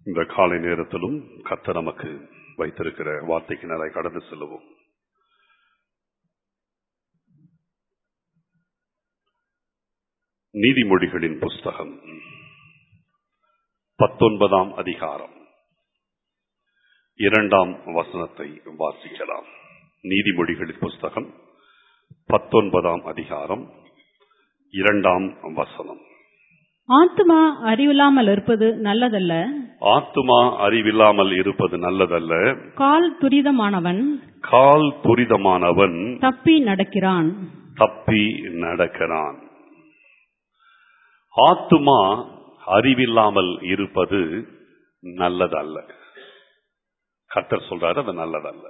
இந்த காலை நேரத்திலும் கர்த்தர் நமக்கு வைத்திருக்கிற வார்த்தைக்கு நேராக கடந்து செல்லுவோம் நீதிமொழிகளின் புஸ்தகம் பத்தொன்பதாம் அதிகாரம் இரண்டாம் வசனத்தை வாசிக்கலாம் நீதிமொழிகளின் புஸ்தகம் பத்தொன்பதாம் அதிகாரம் இரண்டாம் வசனம் ஆத்துமா அறிவில்லாமல் இருப்பது நல்லதல்ல ஆத்துமா அறிவில்லாமல் இருப்பது நல்லதல்ல கால் துரிதமானவன் கால் துரிதமானவன் தப்பி நடக்கிறான் தப்பி நடக்கிறான் ஆத்துமா அறிவில்லாமல் இருப்பது நல்லதல்ல கர்த்தர் சொல்றாரு அது நல்லதல்ல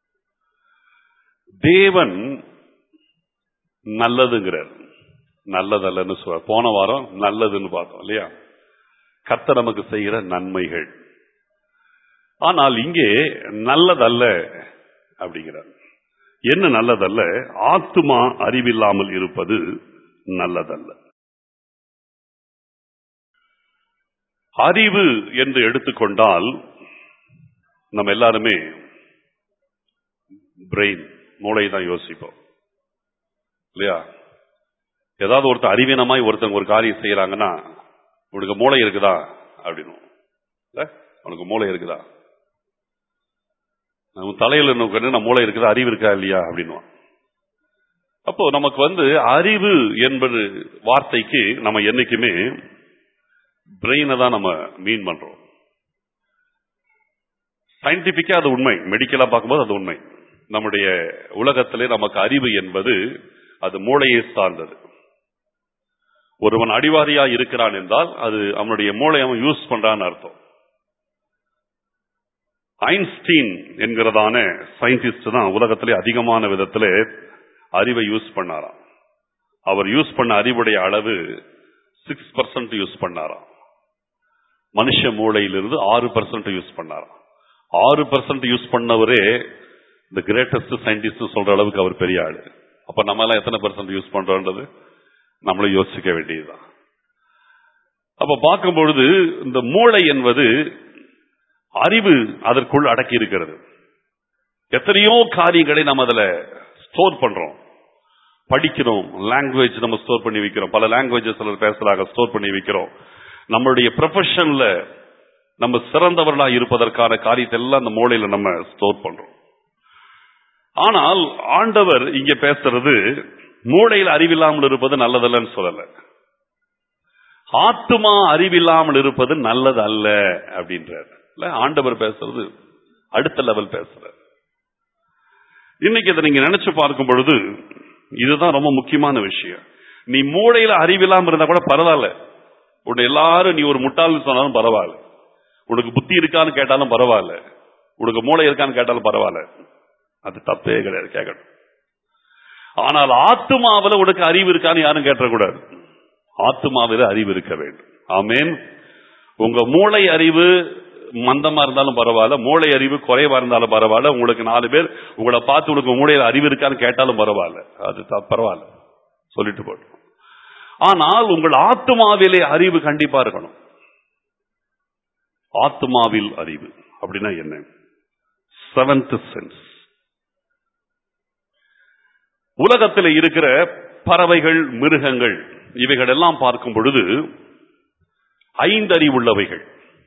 தேவன் நல்லதுங்கிறார் நல்லதல்லன்னு சொல்ற போன வாரம் நல்லதுன்னு பார்த்தோம் இல்லையா கர்த்தர் நமக்கு செய்கிற நன்மைகள் ஆனால் இங்கே நல்லதல்ல அப்படிங்கிறார் என்ன நல்லதல்ல ஆத்துமா அறிவில்லாமல் இருப்பது நல்லதல்ல அறிவு என்று எடுத்துக்கொண்டால் நம்ம எல்லாருமே பிரெயின் மூளை தான் யோசிப்போம் இல்லையா ஏதாவது ஒருத்தர் அறிவீனமாய் ஒருத்தங்க ஒரு காரியம் செய்யறாங்கன்னா உனக்கு மூளை இருக்குதா அப்படின்னு இல்ல உனக்கு மூளை இருக்குதா நம்ம தலையில நோக்கணும் நம்ம மூளை இருக்குதா அறிவு இருக்கா இல்லையா அப்படின்னு அப்போ நமக்கு வந்து அறிவு என்பது வார்த்தைக்கு நம்ம என்னைக்குமே பிரெயினை தான் நம்ம மீன் பண்றோம் சயின்டிபிக்கா அது உண்மை மெடிக்கலா பார்க்கும்போது அது உண்மை நம்முடைய உலகத்திலே நமக்கு அறிவு என்பது அது மூளையை சார்ந்தது ஒருவன் அடிவாரியா இருக்கிறான் என்றால் அது அவனுடைய மூளை அவன் யூஸ் பண்றான்னு அர்த்தம் ஐன்ஸ்டீன் என்கிறதான சயின்டிஸ்ட் தான் உலகத்திலே அதிகமான விதத்திலே அறிவை யூஸ் பண்ணாராம் அவர் யூஸ் பண்ண அறிவுடைய அளவு சிக்ஸ் பர்சன்ட் யூஸ் பண்ணாராம் மனுஷ மூளையிலிருந்து ஆறு பர்சன்ட் யூஸ் பண்ணாராம் ஆறு பர்சன்ட் யூஸ் பண்ணவரே இந்த கிரேட்டஸ்ட் சயின்டிஸ்ட் சொல்ற அளவுக்கு அவர் பெரிய ஆளு அப்ப நம்ம எல்லாம் எத்தனை பர்சன்ட் யூஸ் பண்றோன்றது நம்மளும் யோசிக்க வேண்டியதுதான் அப்ப பார்க்கும் பொழுது இந்த மூளை என்பது அறிவு அதற்குள் அடக்கி இருக்கிறது எத்தனையோ காரியங்களை நம்ம அதுல ஸ்டோர் பண்றோம் படிக்கிறோம் லாங்குவேஜ் நம்ம ஸ்டோர் பண்ணி வைக்கிறோம் பல லாங்குவேஜஸ் பேசுறாங்க ஸ்டோர் பண்ணி வைக்கிறோம் நம்மளுடைய ப்ரொஃபஷன்ல நம்ம சிறந்தவர்களா இருப்பதற்கான காரியத்தை எல்லாம் அந்த மூளையில நம்ம ஸ்டோர் பண்றோம் ஆனால் ஆண்டவர் இங்க பேசுறது மூளையில் அறிவில்லாமல் இருப்பது நல்லதல்லன்னு சொல்லல ஆத்துமா அறிவில்லாமல் இருப்பது நல்லது அல்ல அப்படின்றார் இல்ல ஆண்டவர் பேசுறது அடுத்த லெவல் பேசுறார் இன்னைக்கு இதை நீங்க நினைச்சு பார்க்கும் பொழுது இதுதான் ரொம்ப முக்கியமான விஷயம் நீ மூளையில அறிவில்லாம இருந்தா கூட பரவாயில்ல உன்னை எல்லாரும் நீ ஒரு முட்டாள்னு சொன்னாலும் பரவாயில்ல உனக்கு புத்தி இருக்கான்னு கேட்டாலும் பரவாயில்ல உனக்கு மூளை இருக்கான்னு கேட்டாலும் பரவாயில்ல அது தப்பே கிடையாது கேட்கணும் ஆனால் ஆத்துமாவில உனக்கு அறிவு இருக்கான்னு யாரும் கேட்டக்கூடாது ஆத்துமாவில அறிவு இருக்க வேண்டும் ஆமேன் உங்க மூளை அறிவு மந்தமா இருந்தாலும் பரவாயில்ல மூளை அறிவு குறைவா இருந்தாலும் பரவாயில்ல உங்களுக்கு நாலு பேர் உங்களை பார்த்து உனக்கு மூளையில அறிவு இருக்கான்னு கேட்டாலும் பரவாயில்ல அது பரவாயில்ல சொல்லிட்டு போட்டோம் ஆனால் உங்கள் ஆத்மாவிலே அறிவு கண்டிப்பா இருக்கணும் ஆத்மாவில் அறிவு அப்படின்னா என்ன செவன்த் சென்ஸ் உலகத்தில் இருக்கிற பறவைகள் மிருகங்கள் இவைகள் எல்லாம் பார்க்கும் பொழுது ஐந்தறிவுள்ளவைகள்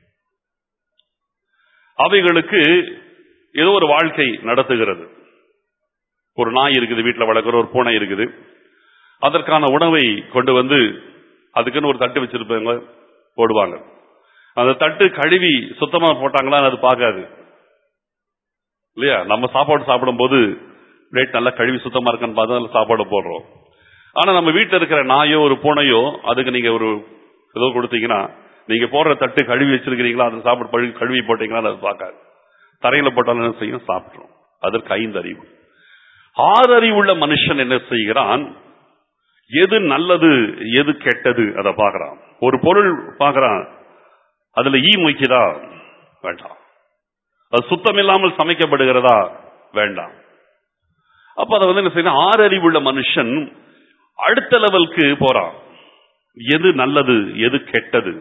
அவைகளுக்கு ஏதோ ஒரு வாழ்க்கை நடத்துகிறது ஒரு நாய் இருக்குது வீட்டில் வளர்க்குற ஒரு பூனை இருக்குது அதற்கான உணவை கொண்டு வந்து அதுக்குன்னு ஒரு தட்டு வச்சிருப்பாங்க போடுவாங்க அந்த தட்டு கழுவி சுத்தமா போட்டாங்களான்னு அது பார்க்காது இல்லையா நம்ம சாப்பாடு சாப்பிடும் போது பிளேட் நல்லா கழுவி சுத்தமா இருக்கான்னு பார்த்து அதில் சாப்பாடு போடுறோம் ஆனா நம்ம வீட்டில் இருக்கிற நாயோ ஒரு பூனையோ அதுக்கு நீங்க ஒரு ஏதோ கொடுத்தீங்கன்னா நீங்க போடுற தட்டு கழுவி வச்சிருக்கிறீங்களா அதை சாப்பிட்டு பழு கழுவி போட்டீங்களா அது பார்க்காது தரையில போட்டாலும் என்ன செய்யும் சாப்பிட்றோம் அதற்கு ஐந்து அறிவு ஆறு அறிவுள்ள மனுஷன் என்ன செய்கிறான் எது நல்லது எது கெட்டது அதை பார்க்கறான் ஒரு பொருள் பார்க்கறான் அதுல ஈ மொய்க்குதா வேண்டாம் அது சுத்தம் இல்லாமல் சமைக்கப்படுகிறதா வேண்டாம் அப்ப அதை வந்து என்ன செய்யணும் ஆறு அறிவுள்ள மனுஷன் அடுத்த லெவலுக்கு போறான் எது நல்லது எது கெட்டது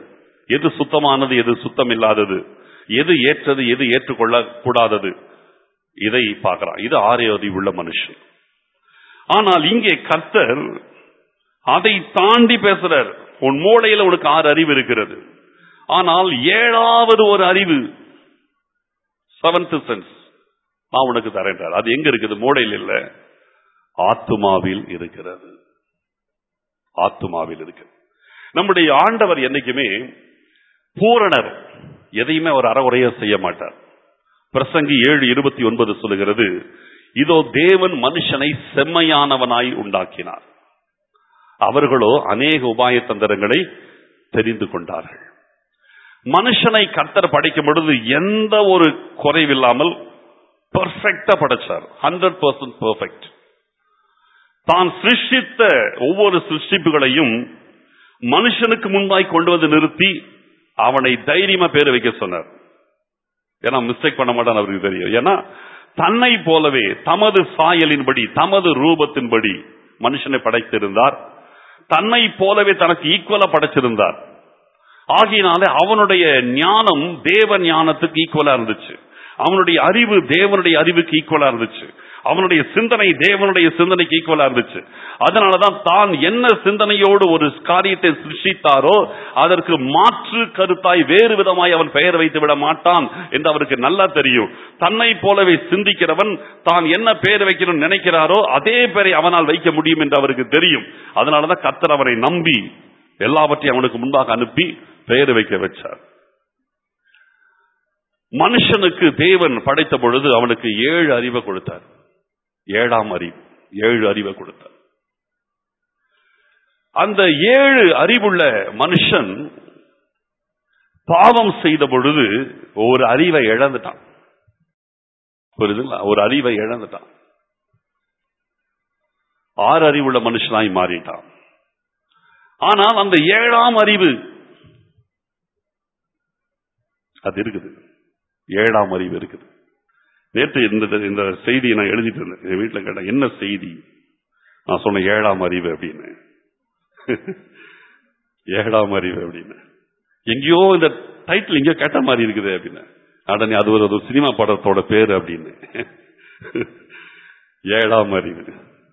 எது சுத்தமானது எது சுத்தம் இல்லாதது எது ஏற்றது எது ஏற்றுக்கொள்ள கூடாதது இதை பார்க்கிறான் இது ஆறு அறிவுள்ள மனுஷன் ஆனால் இங்கே கர்த்தர் அதை தாண்டி பேசுறார் உன் மூளையில உனக்கு ஆறு அறிவு இருக்கிறது ஆனால் ஏழாவது ஒரு அறிவு செவன்த் சென்ஸ் நான் உனக்கு தரேன்றார் அது எங்க இருக்குது மூளையில் இல்ல ஆத்துமாவில் இருக்கிறது ஆத்துமாவில் இருக்கு நம்முடைய ஆண்டவர் என்னைக்குமே பூரணர் எதையுமே அவர் அறகுறைய செய்ய மாட்டார் பிரசங்கி ஏழு இருபத்தி ஒன்பது சொல்லுகிறது இதோ தேவன் மனுஷனை செம்மையானவனாய் உண்டாக்கினார் அவர்களோ அநேக உபாய தந்திரங்களை தெரிந்து கொண்டார்கள் மனுஷனை கர்த்தர் படைக்கும் பொழுது எந்த ஒரு குறைவில்லாமல் பெர்ஃபெக்டா படைச்சார் ஹண்ட்ரட் பர்சன்ட் பெர்ஃபெக்ட் தான் சிருஷ்டித்த ஒவ்வொரு சிருஷ்டிப்புகளையும் மனுஷனுக்கு முன்பாய் கொண்டு வந்து நிறுத்தி அவனை தைரியமா பேர் வைக்க சொன்னார் ஏன்னா மிஸ்டேக் பண்ண மாட்டான் அவருக்கு தெரியும் ஏன்னா தன்னை போலவே தமது சாயலின்படி தமது ரூபத்தின்படி மனுஷனை படைத்திருந்தார் தன்னை போலவே தனக்கு ஈக்குவலா படைச்சிருந்தார் ஆகினாலே அவனுடைய ஞானம் தேவ ஞானத்துக்கு ஈக்குவலா இருந்துச்சு அவனுடைய அறிவு தேவனுடைய அறிவுக்கு ஈக்குவலா இருந்துச்சு அவனுடைய சிந்தனை தேவனுடைய சிந்தனைக்கு ஈக்குவலா இருந்துச்சு அதனாலதான் தான் என்ன சிந்தனையோடு ஒரு காரியத்தை சிருஷ்டித்தாரோ அதற்கு மாற்று கருத்தாய் வேறு விதமாய் அவன் பெயர் வைத்து விட மாட்டான் என்று அவருக்கு நல்லா தெரியும் தன்னை போலவே சிந்திக்கிறவன் தான் என்ன பெயர் வைக்கணும்னு நினைக்கிறாரோ அதே பெயரை அவனால் வைக்க முடியும் என்று அவருக்கு தெரியும் அதனாலதான் கர்த்தர் அவரை நம்பி எல்லாவற்றையும் அவனுக்கு முன்பாக அனுப்பி பெயர் வைக்க வச்சார் மனுஷனுக்கு தேவன் படைத்த பொழுது அவனுக்கு ஏழு அறிவை கொடுத்தார் ஏழாம் அறிவு ஏழு அறிவை கொடுத்தார் அந்த ஏழு அறிவுள்ள மனுஷன் பாவம் செய்த பொழுது ஒரு அறிவை இழந்துட்டான் புரியுதுங்களா ஒரு அறிவை இழந்துட்டான் ஆறு அறிவுள்ள மனுஷனாய் மாறிட்டான் ஆனால் அந்த ஏழாம் அறிவு அது இருக்குது ஏழாம் அறிவு இருக்குது நேற்று இந்த இந்த செய்தியை நான் எழுதிட்டு இருந்தேன் என் வீட்டில் கேட்டேன் என்ன செய்தி நான் சொன்னேன் ஏழாம் அறிவு அப்படின்னு ஏழாம் அறிவு அப்படின்னு எங்கேயோ இந்த டைட்டில் எங்கேயோ கேட்ட மாதிரி இருக்குது அப்படின்னு உடனே அது ஒரு அது ஒரு சினிமா படத்தோட பேரு அப்படின்னு ஏழாம் அறிவு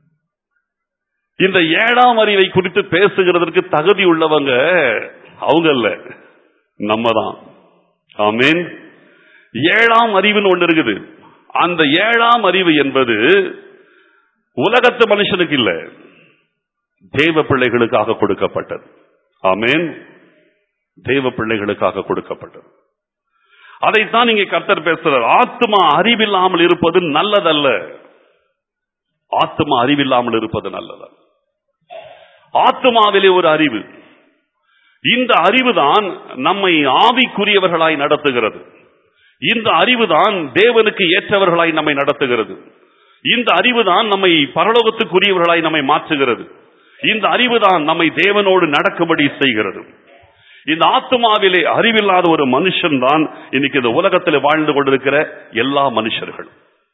இந்த ஏழாம் அறிவை குறித்து பேசுகிறதற்கு தகுதி உள்ளவங்க அவங்க இல்ல நம்ம தான் ஆமீன் ஏழாம் அறிவுன்னு ஒன்று இருக்குது அந்த ஏழாம் அறிவு என்பது உலகத்து மனுஷனுக்கு இல்ல தேவ பிள்ளைகளுக்காக கொடுக்கப்பட்டது ஆமேன் தேவ பிள்ளைகளுக்காக கொடுக்கப்பட்டது அதைத்தான் இங்கே கர்த்தர் பேசுறார் ஆத்மா அறிவில்லாமல் இருப்பது நல்லதல்ல ஆத்மா அறிவில்லாமல் இருப்பது நல்லதல்ல ஆத்மாவிலே ஒரு அறிவு இந்த அறிவுதான் நம்மை ஆவிக்குரியவர்களாய் நடத்துகிறது இந்த அறிவுதான் தேவனுக்கு ஏற்றவர்களாய் நம்மை நடத்துகிறது இந்த அறிவுதான் நம்மை பரலோகத்துக்குரியவர்களாய் நம்மை மாற்றுகிறது இந்த அறிவுதான் நம்மை தேவனோடு நடக்கும்படி செய்கிறது இந்த ஆத்மாவிலே அறிவில்லாத ஒரு மனுஷன் தான் இன்னைக்கு இந்த உலகத்தில் வாழ்ந்து கொண்டிருக்கிற எல்லா மனுஷர்களும்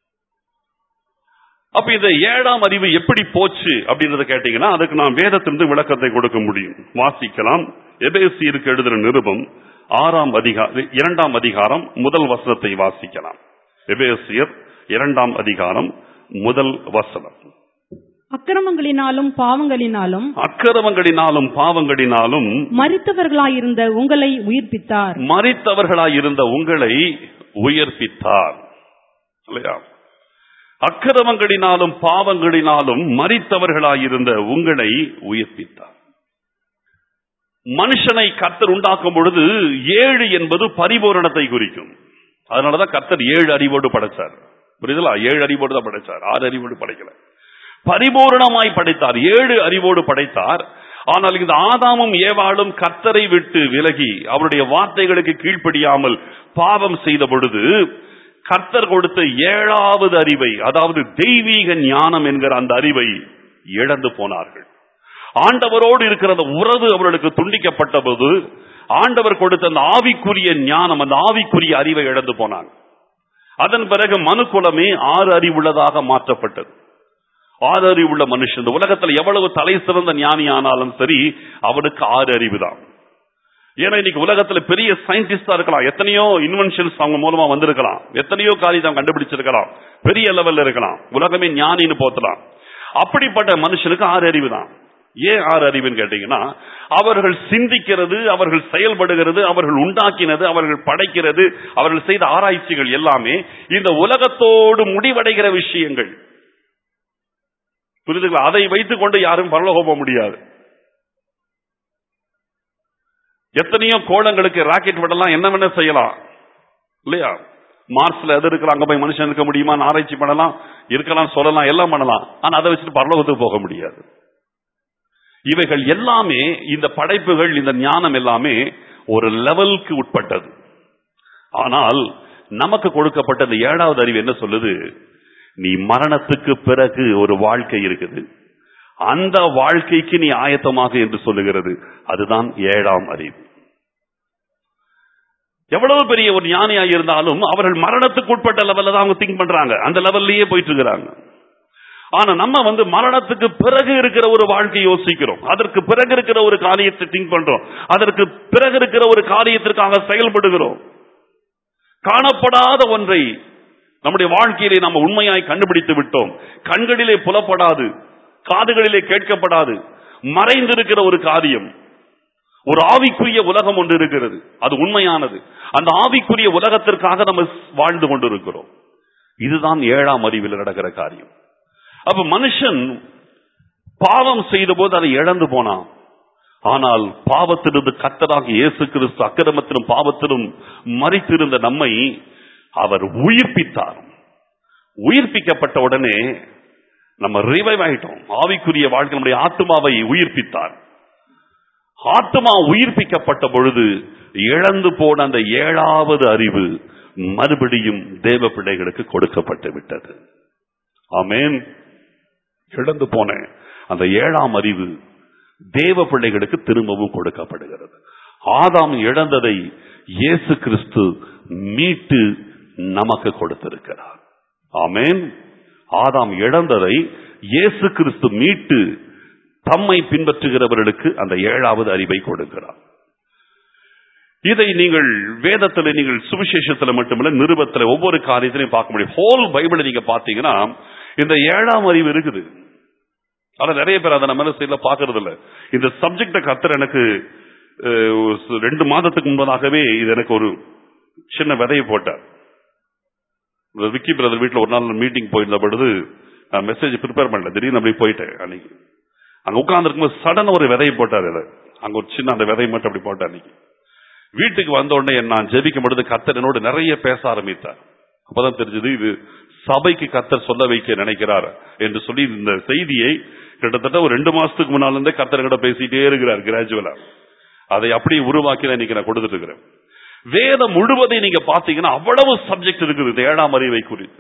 அப்ப இந்த ஏழாம் அறிவு எப்படி போச்சு அப்படின்றத கேட்டீங்கன்னா அதுக்கு நான் வேதத்திலிருந்து விளக்கத்தை கொடுக்க முடியும் வாசிக்கலாம் எபேசியருக்கு எழுதுற நிருபம் ஆறாம் அதிகாரம் இரண்டாம் அதிகாரம் முதல் வசனத்தை வாசிக்கலாம் எபேசியர் இரண்டாம் அதிகாரம் முதல் வசனம் அக்கிரமங்களினாலும் பாவங்களினாலும் அக்கிரமங்களினாலும் பாவங்களினாலும் மரித்தவர்களாயிருந்த உங்களை உயிர்ப்பித்தார் மறித்தவர்களாயிருந்த உங்களை உயர்ப்பித்தார் இல்லையா அக்கிரமங்களினாலும் பாவங்களினாலும் மறித்தவர்களாயிருந்த உங்களை உயிர்ப்பித்தார் மனுஷனை கர்த்தர் உண்டாக்கும் பொழுது ஏழு என்பது பரிபூரணத்தை குறிக்கும் அதனாலதான் கர்த்தர் ஏழு அறிவோடு படைச்சார் புரியுதுல ஏழு அறிவோடு தான் படைச்சார் ஆறு அறிவோடு படைக்கல பரிபூரணமாய் படைத்தார் ஏழு அறிவோடு படைத்தார் ஆனால் இந்த ஆதாமும் ஏவாளும் கர்த்தரை விட்டு விலகி அவருடைய வார்த்தைகளுக்கு கீழ்ப்படியாமல் பாவம் செய்த பொழுது கர்த்தர் கொடுத்த ஏழாவது அறிவை அதாவது தெய்வீக ஞானம் என்கிற அந்த அறிவை இழந்து போனார்கள் ஆண்டவரோடு இருக்கிற அந்த உறவு அவர்களுக்கு துண்டிக்கப்பட்ட போது ஆண்டவர் கொடுத்த அந்த ஆவிக்குரிய ஞானம் அந்த ஆவிக்குரிய அறிவை இழந்து போனாங்க அதன் பிறகு மனுக்குலமே ஆறு அறிவுள்ளதாக மாற்றப்பட்டது ஆறு அறிவுள்ள மனுஷன் இந்த உலகத்தில் எவ்வளவு தலை சிறந்த ஞானி ஆனாலும் சரி அவனுக்கு ஆறு அறிவு தான் ஏன்னா இன்னைக்கு உலகத்துல பெரிய சயின்டிஸ்டா இருக்கலாம் எத்தனையோ இன்வென்ஷன்ஸ் அவங்க மூலமா வந்திருக்கலாம் எத்தனையோ காரியத்தை அவங்க கண்டுபிடிச்சிருக்கலாம் பெரிய லெவல்ல இருக்கலாம் உலகமே ஞானின்னு போத்தலாம் அப்படிப்பட்ட மனுஷனுக்கு ஆறு அறிவு தான் ஏன் ஆறு அறிவுன்னு கேட்டீங்கன்னா அவர்கள் சிந்திக்கிறது அவர்கள் செயல்படுகிறது அவர்கள் உண்டாக்கினது அவர்கள் படைக்கிறது அவர்கள் செய்த ஆராய்ச்சிகள் எல்லாமே இந்த உலகத்தோடு முடிவடைகிற விஷயங்கள் புரிதுங்களா அதை வைத்துக் கொண்டு யாரும் பரலோகம் போக முடியாது எத்தனையோ கோளங்களுக்கு ராக்கெட் விடலாம் என்ன வேணா செய்யலாம் இல்லையா மார்ஸ்ல எது இருக்கிற அங்க போய் மனுஷன் இருக்க முடியுமா ஆராய்ச்சி பண்ணலாம் இருக்கலாம் சொல்லலாம் எல்லாம் பண்ணலாம் ஆனா அதை வச்சுட்டு பரலோகத்துக்கு போக முடியாது இவைகள் எல்லாமே இந்த படைப்புகள் இந்த ஞானம் எல்லாமே ஒரு லெவலுக்கு உட்பட்டது ஆனால் நமக்கு கொடுக்கப்பட்ட இந்த ஏழாவது அறிவு என்ன சொல்லுது நீ மரணத்துக்கு பிறகு ஒரு வாழ்க்கை இருக்குது அந்த வாழ்க்கைக்கு நீ ஆயத்தமாக என்று சொல்லுகிறது அதுதான் ஏழாம் அறிவு எவ்வளவு பெரிய ஒரு ஞானியா இருந்தாலும் அவர்கள் மரணத்துக்கு உட்பட்ட லெவல்ல தான் அவங்க திங்க் பண்றாங்க அந்த லெவல்லயே போயிட்டு இருக்கிறாங்க ஆனா நம்ம வந்து மரணத்துக்கு பிறகு இருக்கிற ஒரு வாழ்க்கை யோசிக்கிறோம் அதற்கு பிறகு இருக்கிற ஒரு காரியத்தை திங்க் பண்றோம் அதற்கு பிறகு இருக்கிற ஒரு காரியத்திற்காக செயல்படுகிறோம் காணப்படாத ஒன்றை நம்முடைய வாழ்க்கையிலே நம்ம உண்மையாய் கண்டுபிடித்து விட்டோம் கண்களிலே புலப்படாது காதுகளிலே கேட்கப்படாது மறைந்திருக்கிற ஒரு காரியம் ஒரு ஆவிக்குரிய உலகம் ஒன்று இருக்கிறது அது உண்மையானது அந்த ஆவிக்குரிய உலகத்திற்காக நம்ம வாழ்ந்து கொண்டிருக்கிறோம் இதுதான் ஏழாம் அறிவில் நடக்கிற காரியம் அப்ப மனுஷன் பாவம் செய்த போது அதை இழந்து போனான் ஆனால் பாவத்திலிருந்து கத்தராக இயேசு கிறிஸ்து அக்கிரமத்திலும் பாவத்திலும் மறித்திருந்த நம்மை அவர் உயிர்ப்பித்தார் உயிர்ப்பிக்கப்பட்ட உடனே நம்ம ரிவைவ் ஆயிட்டோம் ஆவிக்குரிய வாழ்க்கை நம்முடைய ஆத்மாவை உயிர்ப்பித்தார் ஆத்மா உயிர்ப்பிக்கப்பட்ட பொழுது இழந்து போன அந்த ஏழாவது அறிவு மறுபடியும் தேவ பிள்ளைகளுக்கு கொடுக்கப்பட்டு விட்டது ஆமேன் இழந்து போன அந்த ஏழாம் அறிவு தேவ பிள்ளைகளுக்கு திரும்பவும் கொடுக்கப்படுகிறது ஆதாம் இழந்ததை இயேசு கிறிஸ்து மீட்டு நமக்கு கொடுத்திருக்கிறார் ஆமேன் ஆதாம் இழந்ததை இயேசு கிறிஸ்து மீட்டு தம்மை பின்பற்றுகிறவர்களுக்கு அந்த ஏழாவது அறிவை கொடுக்கிறார் இதை நீங்கள் வேதத்தில் நீங்கள் சுவிசேஷத்தில் மட்டுமல்ல நிருபத்தில் ஒவ்வொரு காரியத்திலையும் பார்க்க முடியும் ஹோல் பைபிளை நீங்க பார்த்தீங்கன்னா இந்த ஏழாம் அறிவு இருக்குது ஆனா நிறைய பேர் அதை நம்ம சைட்ல பாக்குறது இல்ல இந்த சப்ஜெக்ட கத்தர் எனக்கு அஹ், ஒரு ரெண்டு மாதத்துக்கு முன்பதாகவே இது எனக்கு ஒரு சின்ன விதையை போட்டார் இந்த விக்கி பிரதர் வீட்டில் ஒரு நாள் மீட்டிங் போயிருந்த பொழுது நான் மெசேஜ் ப்ரிப்பேர் பண்ணல திடீர்னு அப்படி போயிட்டேன் அன்னைக்கு அங்க உட்கார்ந்து இருக்கும்போது சடன் ஒரு விதையை போட்டார் இதை அங்க ஒரு சின்ன அந்த விதையை மட்டும் அப்படி போட்டார் அன்னைக்கு வீட்டுக்கு வந்த உடனே நான் ஜெபிக்கும் பொழுது கத்தர் என்னோடு நிறைய பேச ஆரம்பித்தார் அப்பதான் தெரிஞ்சது இது சபைக்கு கத்தர் சொல்ல வைக்க நினைக்கிறார் என்று சொல்லி இந்த செய்தியை கிட்டத்தட்ட ஒரு ரெண்டு மாசத்துக்கு முன்னால இருந்தே கத்தர் கிட்ட பேசிட்டே இருக்கிறார் கிராஜுவலா அதை அப்படியே உருவாக்கி தான் இன்னைக்கு நான் கொடுத்துட்டு இருக்கிறேன் வேதம் முழுவதை நீங்க பாத்தீங்கன்னா அவ்வளவு சப்ஜெக்ட் இருக்குது இந்த ஏழாம் அறிவை குறித்து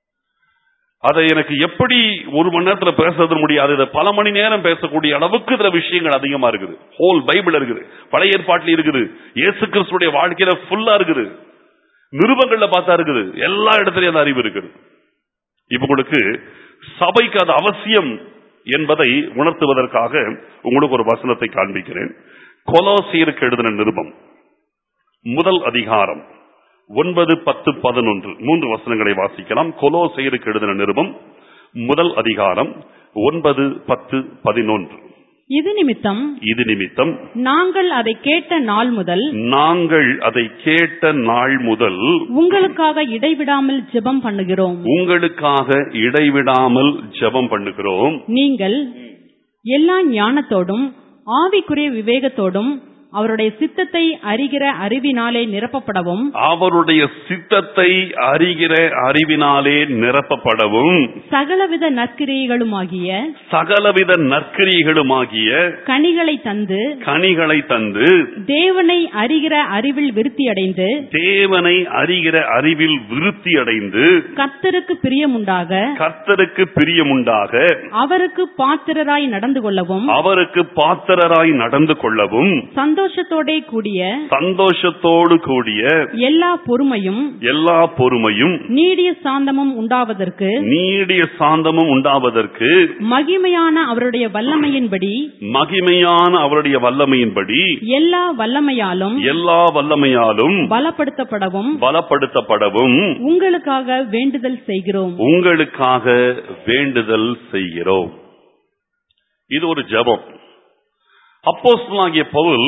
அதை எனக்கு எப்படி ஒரு மணி நேரத்துல பேசுறது முடியாது இதை பல மணி நேரம் பேசக்கூடிய அளவுக்கு இதுல விஷயங்கள் அதிகமா இருக்குது ஹோல் பைபிள் இருக்குது பழைய ஏற்பாட்டில் இருக்குது இயேசு கிறிஸ்துடைய வாழ்க்கையில ஃபுல்லா இருக்குது நிருபங்கள்ல பார்த்தா இருக்குது எல்லா இடத்துலயும் அந்த அறிவு இருக்குது இப்ப உங்களுக்கு சபைக்கு அது அவசியம் என்பதை உணர்த்துவதற்காக உங்களுக்கு ஒரு வசனத்தை காண்பிக்கிறேன் கொலோசியருக்கு எழுதின நிருபம் முதல் அதிகாரம் ஒன்பது பத்து பதினொன்று மூன்று வசனங்களை வாசிக்கலாம் கொலோசியருக்கு எழுதின நிருபம் முதல் அதிகாரம் ஒன்பது பத்து பதினொன்று இது நிமித்தம் இது நிமித்தம் நாங்கள் அதை கேட்ட நாள் முதல் நாங்கள் அதை கேட்ட நாள் முதல் உங்களுக்காக இடைவிடாமல் ஜெபம் பண்ணுகிறோம் உங்களுக்காக இடைவிடாமல் ஜெபம் பண்ணுகிறோம் நீங்கள் எல்லா ஞானத்தோடும் ஆவிக்குரிய விவேகத்தோடும் அவருடைய சித்தத்தை அறிகிற அறிவினாலே நிரப்பப்படவும் அவருடைய சித்தத்தை அறிகிற அறிவினாலே நிரப்பப்படவும் சகலவித நற்கிரியைகளுமாகிய சகலவித நற்கிரியைகளுமாகிய கனிகளை தந்து கனிகளை தந்து தேவனை அறிகிற அறிவில் விருத்தியடைந்து தேவனை அறிகிற அறிவில் விருத்தி அடைந்து கர்த்தருக்கு பிரியமுண்டாக கர்த்தருக்கு பிரியமுண்டாக அவருக்கு பாத்திரராய் நடந்து கொள்ளவும் அவருக்கு பாத்திரராய் நடந்து கொள்ளவும் சந்தோஷத்தோடே கூடிய சந்தோஷத்தோடு கூடிய எல்லா பொறுமையும் எல்லா பொறுமையும் நீடிய சாந்தமும் உண்டாவதற்கு நீடிய சாந்தமும் உண்டாவதற்கு மகிமையான அவருடைய வல்லமையின்படி மகிமையான அவருடைய வல்லமையின்படி எல்லா வல்லமையாலும் எல்லா வல்லமையாலும் பலப்படுத்தப்படவும் பலப்படுத்தப்படவும் உங்களுக்காக வேண்டுதல் செய்கிறோம் உங்களுக்காக வேண்டுதல் செய்கிறோம் இது ஒரு ஜெபம் அப்போஸ்தலனாகிய பவுல்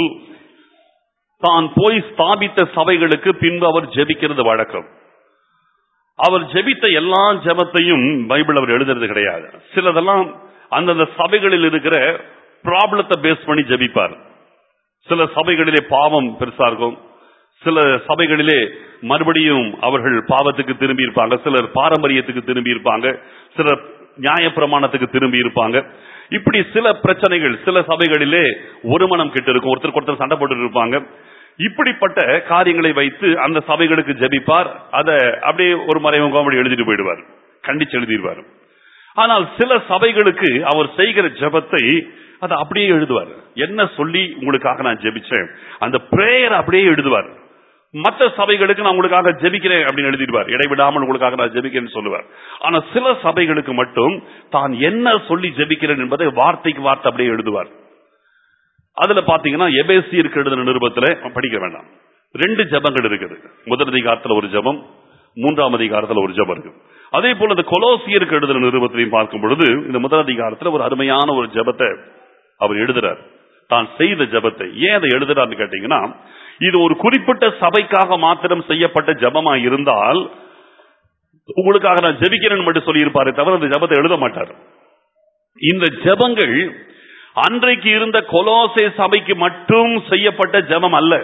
தான் போய் ஸ்தாபித்த சபைகளுக்கு பின்பு அவர் ஜெபிக்கிறது வழக்கம் அவர் ஜெபித்த எல்லா ஜெபத்தையும் பைபிள் அவர் எழுதுறது கிடையாது சிலதெல்லாம் அந்தந்த சபைகளில் இருக்கிற ப்ராப்ளத்தை பேஸ் பண்ணி ஜெபிப்பார் சில சபைகளிலே பாவம் பெருசா இருக்கும் சில சபைகளிலே மறுபடியும் அவர்கள் பாவத்துக்கு திரும்பி இருப்பாங்க சிலர் பாரம்பரியத்துக்கு திரும்பி இருப்பாங்க சிலர் நியாயப்பிரமாணத்துக்கு திரும்பி இருப்பாங்க இப்படி சில பிரச்சனைகள் சில சபைகளிலே ஒரு மனம் கெட்டு இருக்கும் ஒருத்தருக்கு ஒருத்தர் சண்டை போட்டு இருப்பாங்க இப்படிப்பட்ட காரியங்களை வைத்து அந்த சபைகளுக்கு ஜெபிப்பார் அதை அப்படியே ஒரு மறைமுகம் அப்படி எழுதிட்டு போயிடுவார் கண்டிச்சு எழுதிடுவார் ஆனால் சில சபைகளுக்கு அவர் செய்கிற ஜெபத்தை அதை அப்படியே எழுதுவார் என்ன சொல்லி உங்களுக்காக நான் ஜெபிச்சேன் அந்த பிரேயர் அப்படியே எழுதுவார் மற்ற சபைகளுக்கு நான் உங்களுக்காக ஜெபிக்கிறேன் அப்படின்னு எழுதிடுவார் இடைவிடாமல் உங்களுக்காக நான் ஜெபிக்கிறேன்னு சொல்லுவார் ஆனா சில சபைகளுக்கு மட்டும் தான் என்ன சொல்லி ஜெபிக்கிறேன் என்பதை வார்த்தைக்கு வார்த்தை அப்படியே எழுதுவார் அதுல பாத்தீங்கன்னா எபேசியருக்கு எழுதின நிருபத்துல படிக்க வேண்டாம் ரெண்டு ஜெபங்கள் இருக்குது முதல் அதிகாரத்துல ஒரு ஜெபம் மூன்றாம் அதிகாரத்துல ஒரு ஜெபம் இருக்கு அதே போல இந்த கொலோசியருக்கு எழுதின நிருபத்திலையும் பார்க்கும் பொழுது இந்த முதல் அதிகாரத்துல ஒரு அருமையான ஒரு ஜெபத்தை அவர் எழுதுறார் தான் செய்த ஜெபத்தை ஏன் அதை எழுதுறாருன்னு கேட்டீங்கன்னா இது ஒரு குறிப்பிட்ட சபைக்காக மாத்திரம் செய்யப்பட்ட ஜெபமா இருந்தால் உங்களுக்காக நான் ஜெபிக்கிறேன்னு மட்டும் சொல்லியிருப்பாரே தவிர அந்த ஜெபத்தை எழுத மாட்டார் இந்த ஜெபங்கள் அன்றைக்கு இருந்த கொலோசே சபைக்கு மட்டும் செய்யப்பட்ட ஜெபம் அல்ல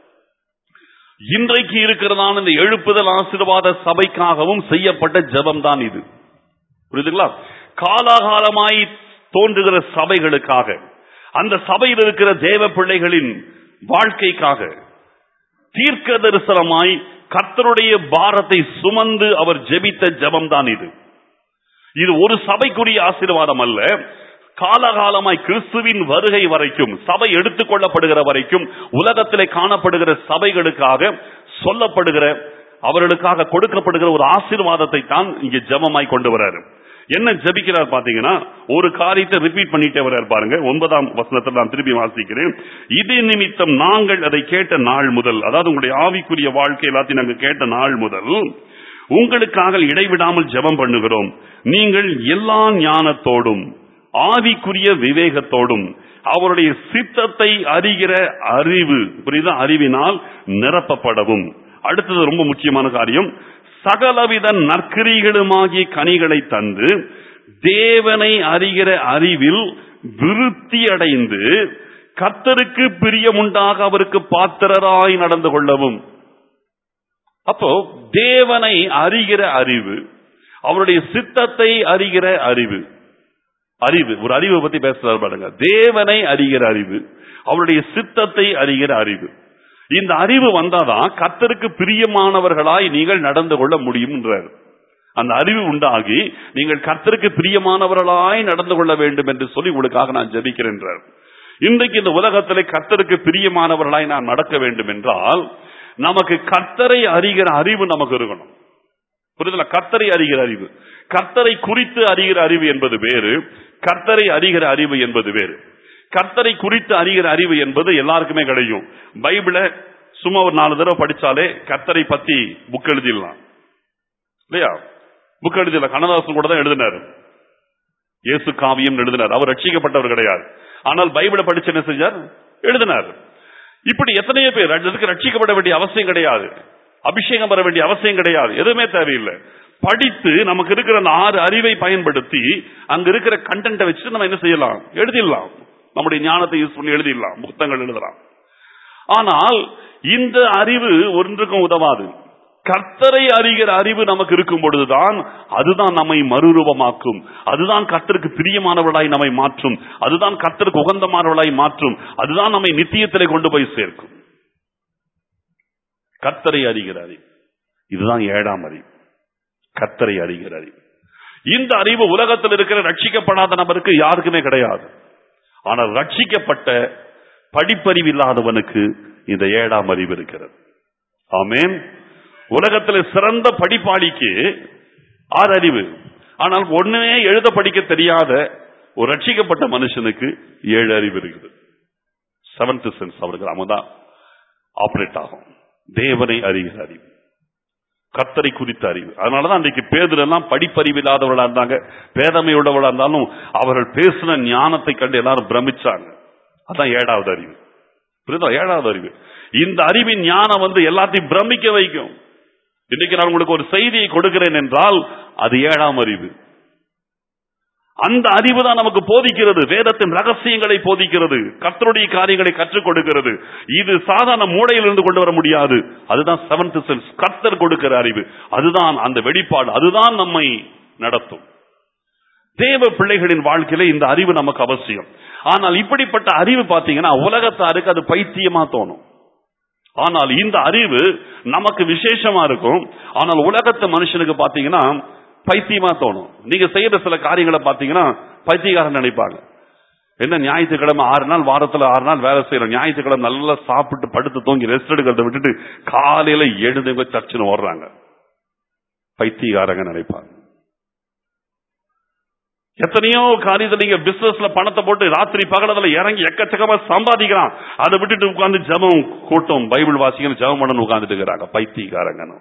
இன்றைக்கு இருக்கிறதான இந்த எழுப்புதல் ஆசீர்வாத சபைக்காகவும் செய்யப்பட்ட ஜெபம் தான் இது புரியுதுங்களா காலாகாலமாய் தோன்றுகிற சபைகளுக்காக அந்த சபையில் இருக்கிற தேவ பிள்ளைகளின் வாழ்க்கைக்காக தீர்க்க தரிசனமாய் கர்த்தருடைய பாரத்தை சுமந்து அவர் ஜெபித்த ஜெபம் தான் இது இது ஒரு சபைக்குரிய ஆசீர்வாதம் அல்ல காலகாலமாய் கிறிஸ்துவின் வருகை வரைக்கும் சபை எடுத்துக் கொள்ளப்படுகிற வரைக்கும் உலகத்திலே காணப்படுகிற சபைகளுக்காக சொல்லப்படுகிற அவர்களுக்காக கொடுக்கப்படுகிற ஒரு ஆசீர்வாதத்தை தான் இங்கே ஜெபமாய் கொண்டு வராரு என்ன ஜெபிக்கிறார் பாத்தீங்கன்னா ஒரு காரியத்தை ரிப்பீட் பண்ணிட்டே வர்றார் பாருங்க ஒன்பதாம் வசனத்தில் நான் திருப்பி வாசிக்கிறேன் இது நிமித்தம் நாங்கள் அதை கேட்ட நாள் முதல் அதாவது உங்களுடைய ஆவிக்குரிய வாழ்க்கை எல்லாத்தையும் நாங்கள் கேட்ட நாள் முதல் உங்களுக்காக இடைவிடாமல் ஜெபம் பண்ணுகிறோம் நீங்கள் எல்லா ஞானத்தோடும் ஆவிக்குரிய விவேகத்தோடும் அவருடைய சித்தத்தை அறிகிற அறிவு புரியுதா அறிவினால் நிரப்பப்படவும் அடுத்தது ரொம்ப முக்கியமான காரியம் சகலவித நற்கிரிகளுமாகிய கனிகளை தந்து தேவனை அறிகிற அறிவில் விருத்தி அடைந்து கர்த்தருக்கு பிரியமுண்டாக அவருக்கு பாத்திரராய் நடந்து கொள்ளவும் அப்போ தேவனை அறிகிற அறிவு அவருடைய சித்தத்தை அறிகிற அறிவு அறிவு ஒரு அறிவை பத்தி பேசுறாரு பாருங்க தேவனை அறிகிற அறிவு அவருடைய சித்தத்தை அறிகிற அறிவு இந்த அறிவு வந்தாதான் கர்த்தருக்கு பிரியமானவர்களாய் நீங்கள் நடந்து கொள்ள முடியும்ன்றார் அந்த அறிவு உண்டாகி நீங்கள் கர்த்தருக்கு பிரியமானவர்களாய் நடந்து கொள்ள வேண்டும் என்று சொல்லி உங்களுக்காக நான் ஜெபிக்கிறேன்றார் இன்றைக்கு இந்த உலகத்திலே கர்த்தருக்கு பிரியமானவர்களாய் நான் நடக்க வேண்டும் என்றால் நமக்கு கர்த்தரை அறிகிற அறிவு நமக்கு இருக்கணும் புரிதல கர்த்தரை அறிகிற அறிவு கர்த்தரை குறித்து அறிகிற அறிவு என்பது வேறு கர்த்தரை அறிகிற அறிவு என்பது வேறு கர்த்தரை குறித்து அறிகிற அறிவு என்பது எல்லாருக்குமே கிடைக்கும் பைபிளை சும்மா ஒரு நாலு தடவை படிச்சாலே கர்த்தரை பத்தி புக் எழுதிடலாம் இல்லையா புக் எழுதிடலாம் கண்ணதாசன் கூட தான் எழுதினார் இயேசு காவியம் எழுதினார் அவர் ரட்சிக்கப்பட்டவர் கிடையாது ஆனால் பைபிளை படிச்சு என்ன செஞ்சார் எழுதினார் இப்படி எத்தனையோ பேர் அதுக்கு ரட்சிக்கப்பட வேண்டிய அவசியம் கிடையாது அபிஷேகம் வர வேண்டிய அவசியம் கிடையாது எதுவுமே தேவையில்லை படித்து நமக்கு இருக்கிற அந்த ஆறு அறிவை பயன்படுத்தி அங்க இருக்கிற கண்டென்ட்டை வச்சுட்டு நம்ம என்ன செய்யலாம் எழுதிடலாம் நம்முடைய ஞானத்தை யூஸ் பண்ணி எழுதிடலாம் புத்தகங்கள் எழுதலாம் ஆனால் இந்த அறிவு ஒன்றுக்கும் உதவாது கர்த்தரை அறிகிற அறிவு நமக்கு இருக்கும் பொழுதுதான் அதுதான் நம்மை மறுரூபமாக்கும் அதுதான் கர்த்தருக்கு பிரியமானவர்களாய் நம்மை மாற்றும் அதுதான் கர்த்தருக்கு உகந்தமானவர்களாய் மாற்றும் அதுதான் நம்மை நித்தியத்திலே கொண்டு போய் சேர்க்கும் கர்த்தரை அறிகிற அறிவு இதுதான் ஏழாம் அறிவு கர்த்தரை அறிகிற அறிவு இந்த அறிவு உலகத்தில் இருக்கிற ரட்சிக்கப்படாத நபருக்கு யாருக்குமே கிடையாது ஆனால் ரட்சிக்கப்பட்ட படிப்பறிவு இல்லாதவனுக்கு இந்த ஏழாம் அறிவு இருக்கிறது ஆமென் உலகத்தில் சிறந்த படிப்பாளிக்கு ஆறு அறிவு ஆனால் ஒண்ணுமே எழுத படிக்க தெரியாத ஒரு ரட்சிக்கப்பட்ட மனுஷனுக்கு ஏழு அறிவு இருக்குது செவன்த் சென்ஸ் அவருக்கு அவன் தான் ஆபரேட் ஆகும் தேவனை அறிகிற அறிவு கத்தரை குறித்த அறிவு அதனாலதான் அன்றைக்கு பேதர் எல்லாம் படிப்பறிவு இல்லாதவர்களா இருந்தாங்க பேதமையுள்ளவர்களா இருந்தாலும் அவர்கள் பேசின ஞானத்தை கண்டு எல்லாரும் பிரமிச்சாங்க அதான் ஏழாவது அறிவு புரியுதா ஏழாவது அறிவு இந்த அறிவின் ஞானம் வந்து எல்லாத்தையும் பிரமிக்க வைக்கும் இன்னைக்கு நான் உங்களுக்கு ஒரு செய்தியை கொடுக்கிறேன் என்றால் அது ஏழாம் அறிவு அந்த அறிவு தான் நமக்கு போதிக்கிறது வேதத்தின் ரகசியங்களை போதிக்கிறது கர்த்தருடைய காரியங்களை கற்றுக் கொடுக்கிறது இது சாதாரண மூளையிலிருந்து கொண்டு வர முடியாது அதுதான் செவன்த் சென்ஸ் கர்த்தர் கொடுக்கிற அறிவு அதுதான் அந்த வெளிப்பாடு அதுதான் நம்மை நடத்தும் தேவ பிள்ளைகளின் வாழ்க்கையில இந்த அறிவு நமக்கு அவசியம் ஆனால் இப்படிப்பட்ட அறிவு பாத்தீங்கன்னா உலகத்தாருக்கு அது பைத்தியமா தோணும் ஆனால் இந்த அறிவு நமக்கு விசேஷமா இருக்கும் ஆனால் உலகத்து மனுஷனுக்கு பாத்தீங்கன்னா பைத்தியமா தோணும் நீங்க செய்யற சில காரியங்களை பாத்தீங்கன்னா பைத்தியக்காரன் நினைப்பாங்க என்ன ஞாயிற்றுக்கிழமை ஆறு நாள் வாரத்துல ஆறு நாள் வேலை செய்யறோம் ஞாயிற்றுக்கிழமை நல்லா சாப்பிட்டு படுத்து தூங்கி ரெஸ்ட் எடுக்கிறத விட்டுட்டு காலையில எழுதுங்க சர்ச்சுன்னு ஓடுறாங்க பைத்தியக்காரங்க நினைப்பாங்க எத்தனையோ காரியத்தை நீங்க பிசினஸ்ல பணத்தை போட்டு ராத்திரி பகலத்துல இறங்கி எக்கச்சக்கமா சம்பாதிக்கிறான் அதை விட்டுட்டு உட்கார்ந்து ஜெபம் கூட்டம் பைபிள் வாசிக்கணும் ஜெபம் பண்ணணும் உட்கார்ந்துட்டு இருக்கிறாங்க பைத்தியக்காரங்கன்னு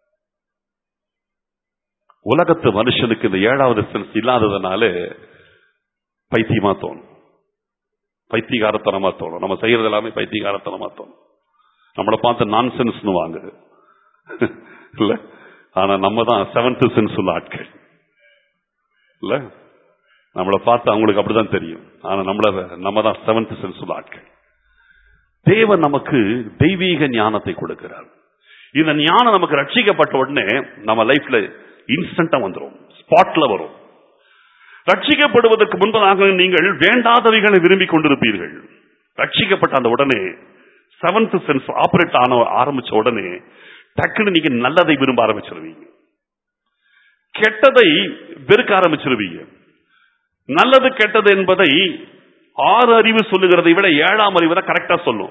உலகத்து மனுஷனுக்கு இந்த ஏழாவது சென்ஸ் இல்லாததுனால பைத்தியமா தோணும் பைத்தியகாரத்தனமா தோணும் நம்ம செய்யறது எல்லாமே பைத்தியகாரத்தனமா தோணும் நம்மளை பார்த்து நான் சென்ஸ்னு வாங்க இல்ல ஆனா நம்ம தான் செவன்த் சென்ஸ் உள்ள ஆட்கள் இல்ல நம்மளை பார்த்து அவங்களுக்கு அப்படிதான் தெரியும் ஆனா நம்மள நம்ம தான் செவன்த் சென்ஸ் உள்ள ஆட்கள் தேவன் நமக்கு தெய்வீக ஞானத்தை கொடுக்கிறார் இந்த ஞானம் நமக்கு ரட்சிக்கப்பட்ட உடனே நம்ம லைஃப்ல இன்ஸ்டன்டா வந்துரும் ஸ்பாட்ல வரும் ரட்சிக்கப்படுவதற்கு முன்பதாக நீங்கள் வேண்டாதவைகளை விரும்பிக் கொண்டிருப்பீர்கள் ரட்சிக்கப்பட்ட அந்த உடனே செவன்த் சென்ஸ் ஆபரேட் ஆன ஆரம்பிச்ச உடனே டக்குன்னு நீங்க நல்லதை விரும்ப ஆரம்பிச்சிருவீங்க கெட்டதை வெறுக்க ஆரம்பிச்சிருவீங்க நல்லது கெட்டது என்பதை ஆறு அறிவு சொல்லுகிறதை விட ஏழாம் அறிவு தான் கரெக்டா சொல்லும்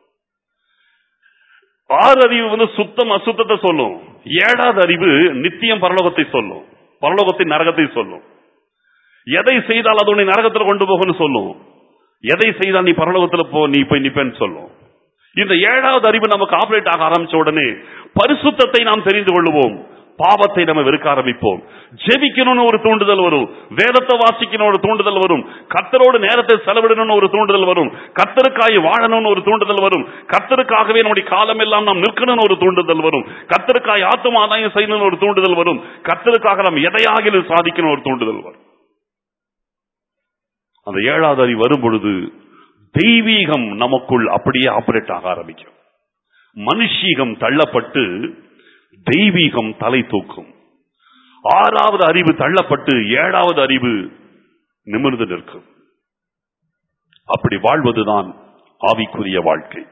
ஆறு அறிவு வந்து சுத்தம் அசுத்தத்தை சொல்லும் ஏழாவது அறிவு நித்தியம் பரலோகத்தை சொல்லும் பரலோகத்தின் நரகத்தை சொல்லும் எதை செய்தால் அது உன்னை நரகத்தில் கொண்டு போகும்னு சொல்லும் எதை செய்தால் நீ பரலோகத்தில் போ நீ போய் நிப்பேன்னு சொல்லும் இந்த ஏழாவது அறிவு நமக்கு ஆபரேட் ஆக ஆரம்பிச்ச உடனே பரிசுத்தத்தை நாம் தெரிந்து கொள்ளுவோம் பாவத்தை நம்ம வெறுக்க ஆரம்பிப்போம் ஜெபிக்கணும்னு ஒரு தூண்டுதல் வரும் வேதத்தை வாசிக்கணும் ஒரு தூண்டுதல் வரும் கத்தரோடு நேரத்தை செலவிடணும்னு ஒரு தூண்டுதல் வரும் கத்தருக்காய் வாழணும்னு ஒரு தூண்டுதல் வரும் கத்தருக்காகவே நம்முடைய காலம் எல்லாம் நாம் நிற்கணும்னு ஒரு தூண்டுதல் வரும் கத்தருக்காய் ஆத்தும ஆதாயம் செய்யணும்னு ஒரு தூண்டுதல் வரும் கத்தருக்காக நாம் எதையாகிலும் சாதிக்கணும் ஒரு தூண்டுதல் வரும் அந்த ஏழாவது அறிவு வரும் பொழுது தெய்வீகம் நமக்குள் அப்படியே ஆபரேட் ஆக ஆரம்பிக்கும் மனுஷீகம் தள்ளப்பட்டு தெய்வீகம் தலை தூக்கும் ஆறாவது அறிவு தள்ளப்பட்டு ஏழாவது அறிவு நிமிர்ந்து நிற்கும் அப்படி வாழ்வதுதான் ஆவிக்குரிய வாழ்க்கை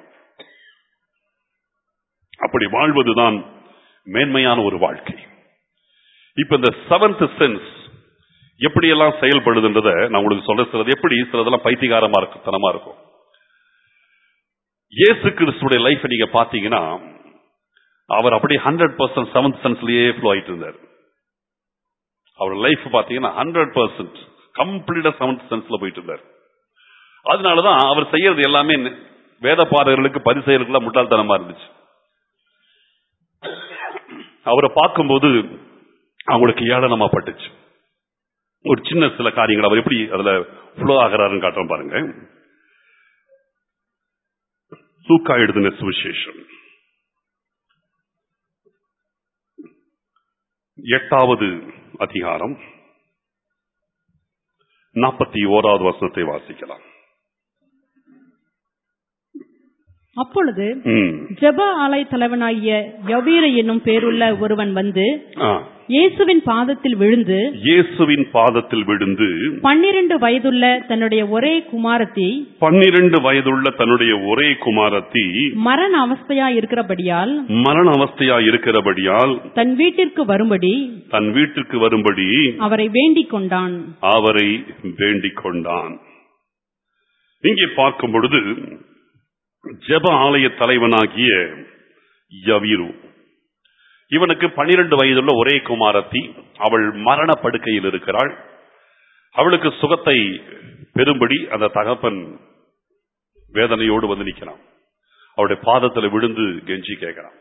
அப்படி வாழ்வதுதான் மேன்மையான ஒரு வாழ்க்கை இப்ப இந்த செவன்த் சென்ஸ் எப்படியெல்லாம் செயல்படுதுன்றத நான் உங்களுக்கு சொல்ல சிலது எப்படி சிலதெல்லாம் பைத்தியகாரமா இருக்கும் தனமா இருக்கும் இயேசு கிறிஸ்துடைய லைஃப் நீங்க பாத்தீங்கன்னா அவர் அப்படியே ஹண்ட்ரட் பர்சன்ட் செவன்த் சென்ஸ்லயே ஃப்ளோ ஆயிட்டு இருந்தார் அவர் லைஃப் பாத்தீங்கன்னா ஹண்ட்ரட் பர்சன்ட் கம்ப்ளீட்டா செவன்த் சென்ஸ்ல போயிட்டு இருந்தார் அதனாலதான் அவர் செய்யறது எல்லாமே வேத பாடகர்களுக்கு பரிசெயர்களுக்கு முட்டாள்தனமா இருந்துச்சு அவரை பார்க்கும்போது அவங்களுக்கு ஏளனமா பட்டுச்சு ஒரு சின்ன சில காரியங்கள் அவர் எப்படி அதுல ஃப்ளோ ஆகிறாருன்னு காட்டுறோம் பாருங்க லூக்கா எழுதின சுவிசேஷம் எட்டாவது அதிகாரம் நாற்பத்தி ஓராவது வசனத்தை வாசிக்கலாம் அப்பொழுது ம். ஜெப ஆலய தலைவனாகிய யவீர என்னும் பேருள்ள ஒருவன் வந்து ஆ. இயேசுவின் பாதத்தில் விழுந்து இயேசுவின் பாதத்தில் விழுந்து பன்னிரண்டு வயதுள்ள தன்னுடைய ஒரே குமாரத்தி பன்னிரண்டு வயதுள்ள தன்னுடைய ஒரே குமாரத்தி மரண அவஸ்தையா இருக்கிறபடியால் மரண அவஸ்தையா இருக்கிறபடியால் தன் வீட்டிற்கு வரும்படி தன் வீட்டிற்கு வரும்படி அவரை வேண்டிக் கொண்டான் அவரை வேண்டிக் கொண்டான் இங்கே பார்க்கும் பொழுது ஜெப ஆலய தலைவனாகிய யவீரு இவனுக்கு பனிரெண்டு வயதுள்ள ஒரே குமாரத்தி அவள் மரண படுக்கையில் இருக்கிறாள் அவளுக்கு சுகத்தை பெறும்படி அந்த தகப்பன் வேதனையோடு வந்து நிற்கிறான் அவருடைய பாதத்தில் விழுந்து கெஞ்சி கேட்கிறான்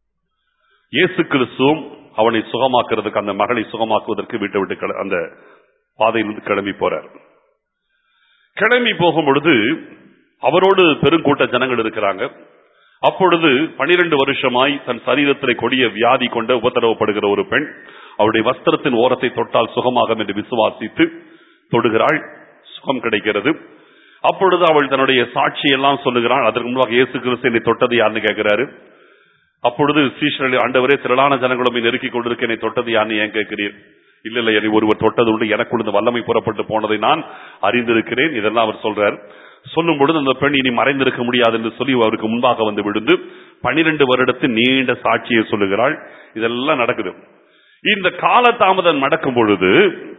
இயேசு கிறிஸ்துவும் அவனை சுகமாக்குறதுக்கு அந்த மகளை சுகமாக்குவதற்கு வீட்டை விட்டு கிள- அந்த பாதையிலிருந்து கிளம்பி போறார் கிளம்பி போகும் பொழுது அவரோடு பெருங்கூட்ட ஜனங்கள் இருக்கிறாங்க அப்பொழுது பனிரெண்டு வருஷமாய் தன் சரீரத்திலே கொடிய வியாதி கொண்டு உபத்திரவப்படுகிற ஒரு பெண் அவருடைய வஸ்திரத்தின் ஓரத்தை தொட்டால் சுகமாகும் என்று விசுவாசித்து தொடுகிறாள் சுகம் கிடைக்கிறது அப்பொழுது அவள் தன்னுடைய சாட்சி எல்லாம் சொல்லுகிறாள் அதற்கு முன்பாக இயேசு கிறிஸ்து என்னை தொட்டது யாருன்னு கேட்கிறாரு அப்பொழுது சீஷர்கள் ஆண்டவரே திரளான ஜனங்களும் நெருக்கிக் கொண்டிருக்க என்னை தொட்டது யாருன்னு ஏன் கேட்கிறீர் இல்ல இல்ல என்னை ஒருவர் தொட்டது உண்டு எனக்குள்ள இந்த வல்லமை புறப்பட்டு போனதை நான் அறிந்திருக்கிறேன் இதெல்லாம் அவர் சொல்றார் சொல்லும் பொழுது அந்த பெண் இனி மறைந்திருக்க முடியாது என்று சொல்லி அவருக்கு முன்பாக வந்து விழுந்து பனிரெண்டு வருடத்தின் நீண்ட சாட்சியை சொல்லுகிறாள் இதெல்லாம் நடக்குது இந்த காலதாமதம் நடக்கும் பொழுது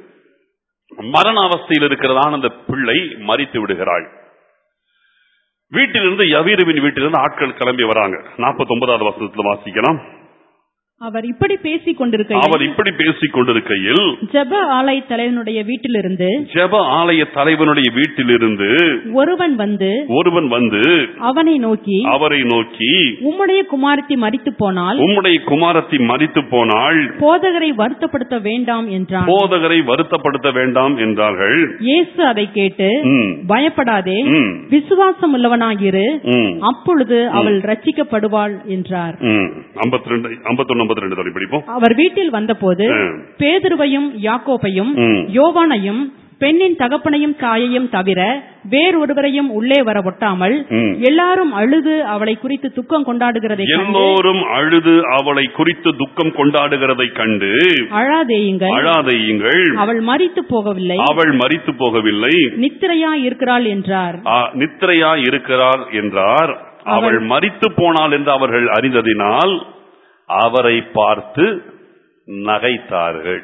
மரண அவஸ்தையில் இருக்கிறதான அந்த பிள்ளை மறித்து விடுகிறாள் வீட்டிலிருந்து யவீருவின் வீட்டிலிருந்து ஆட்கள் கிளம்பி வராங்க நாற்பத்தி ஒன்பதாவது வசனத்துல வாசிக்கலாம் அவர் இப்படி பேசிக் கொண்டிருக்கையில் அவர் இப்படி பேசிக் கொண்டிருக்கையில் ஜெப ஆலய தலைவனுடைய வீட்டிலிருந்து ஜெப ஆலய தலைவனுடைய வீட்டிலிருந்து ஒருவன் வந்து ஒருவன் வந்து அவனை நோக்கி அவரை நோக்கி உம்முடைய குமாரத்தி மரித்து போனால் உம்முடைய குமாரத்தி மறித்து போனாள் போதகரை வருத்தப்படுத்த வேண்டாம் என்றான் போதகரை வருத்தப்படுத்த வேண்டாம் என்றார்கள் இயேசு அதை கேட்டு ம், பயப்படாதே ம், விசுவாசம் உள்ளவனாயிரு ம், அப்பொழுது அவள் ரட்சிக்கப்படுவாள் என்றார் ம். 52 51 52 தொடங்கி படிப்போம் அவர் வீட்டில் வந்தபோது ம். பேதுருவையும் யாக்கோபையும் ம். யோவானையும் பெண்ணின் தகப்பனையும் தாயையும் தவிர வேறொருவரையும் உள்ளே வர ஒட்டாமல் ம். எல்லாரும் அழுது அவளை குறித்து துக்கம் கொண்டாடுகிறதை கண்டு எல்லோரும் அழுது அவளை குறித்து துக்கம் கொண்டாடுகிறதை கண்டு அழாதேயுங்கள் அழாதையுங்கள் அவள் மரித்து போகவில்லை அவள் மறித்து போகவில்லை நித்திரையா இருக்கிறாள் என்றார் ஆ, நித்திரையா இருக்கிறாள் என்றார் அவள் மறித்து போனாள் என்று அவர்கள் அறிந்ததினால் அவரை பார்த்து நகைத்தார்கள்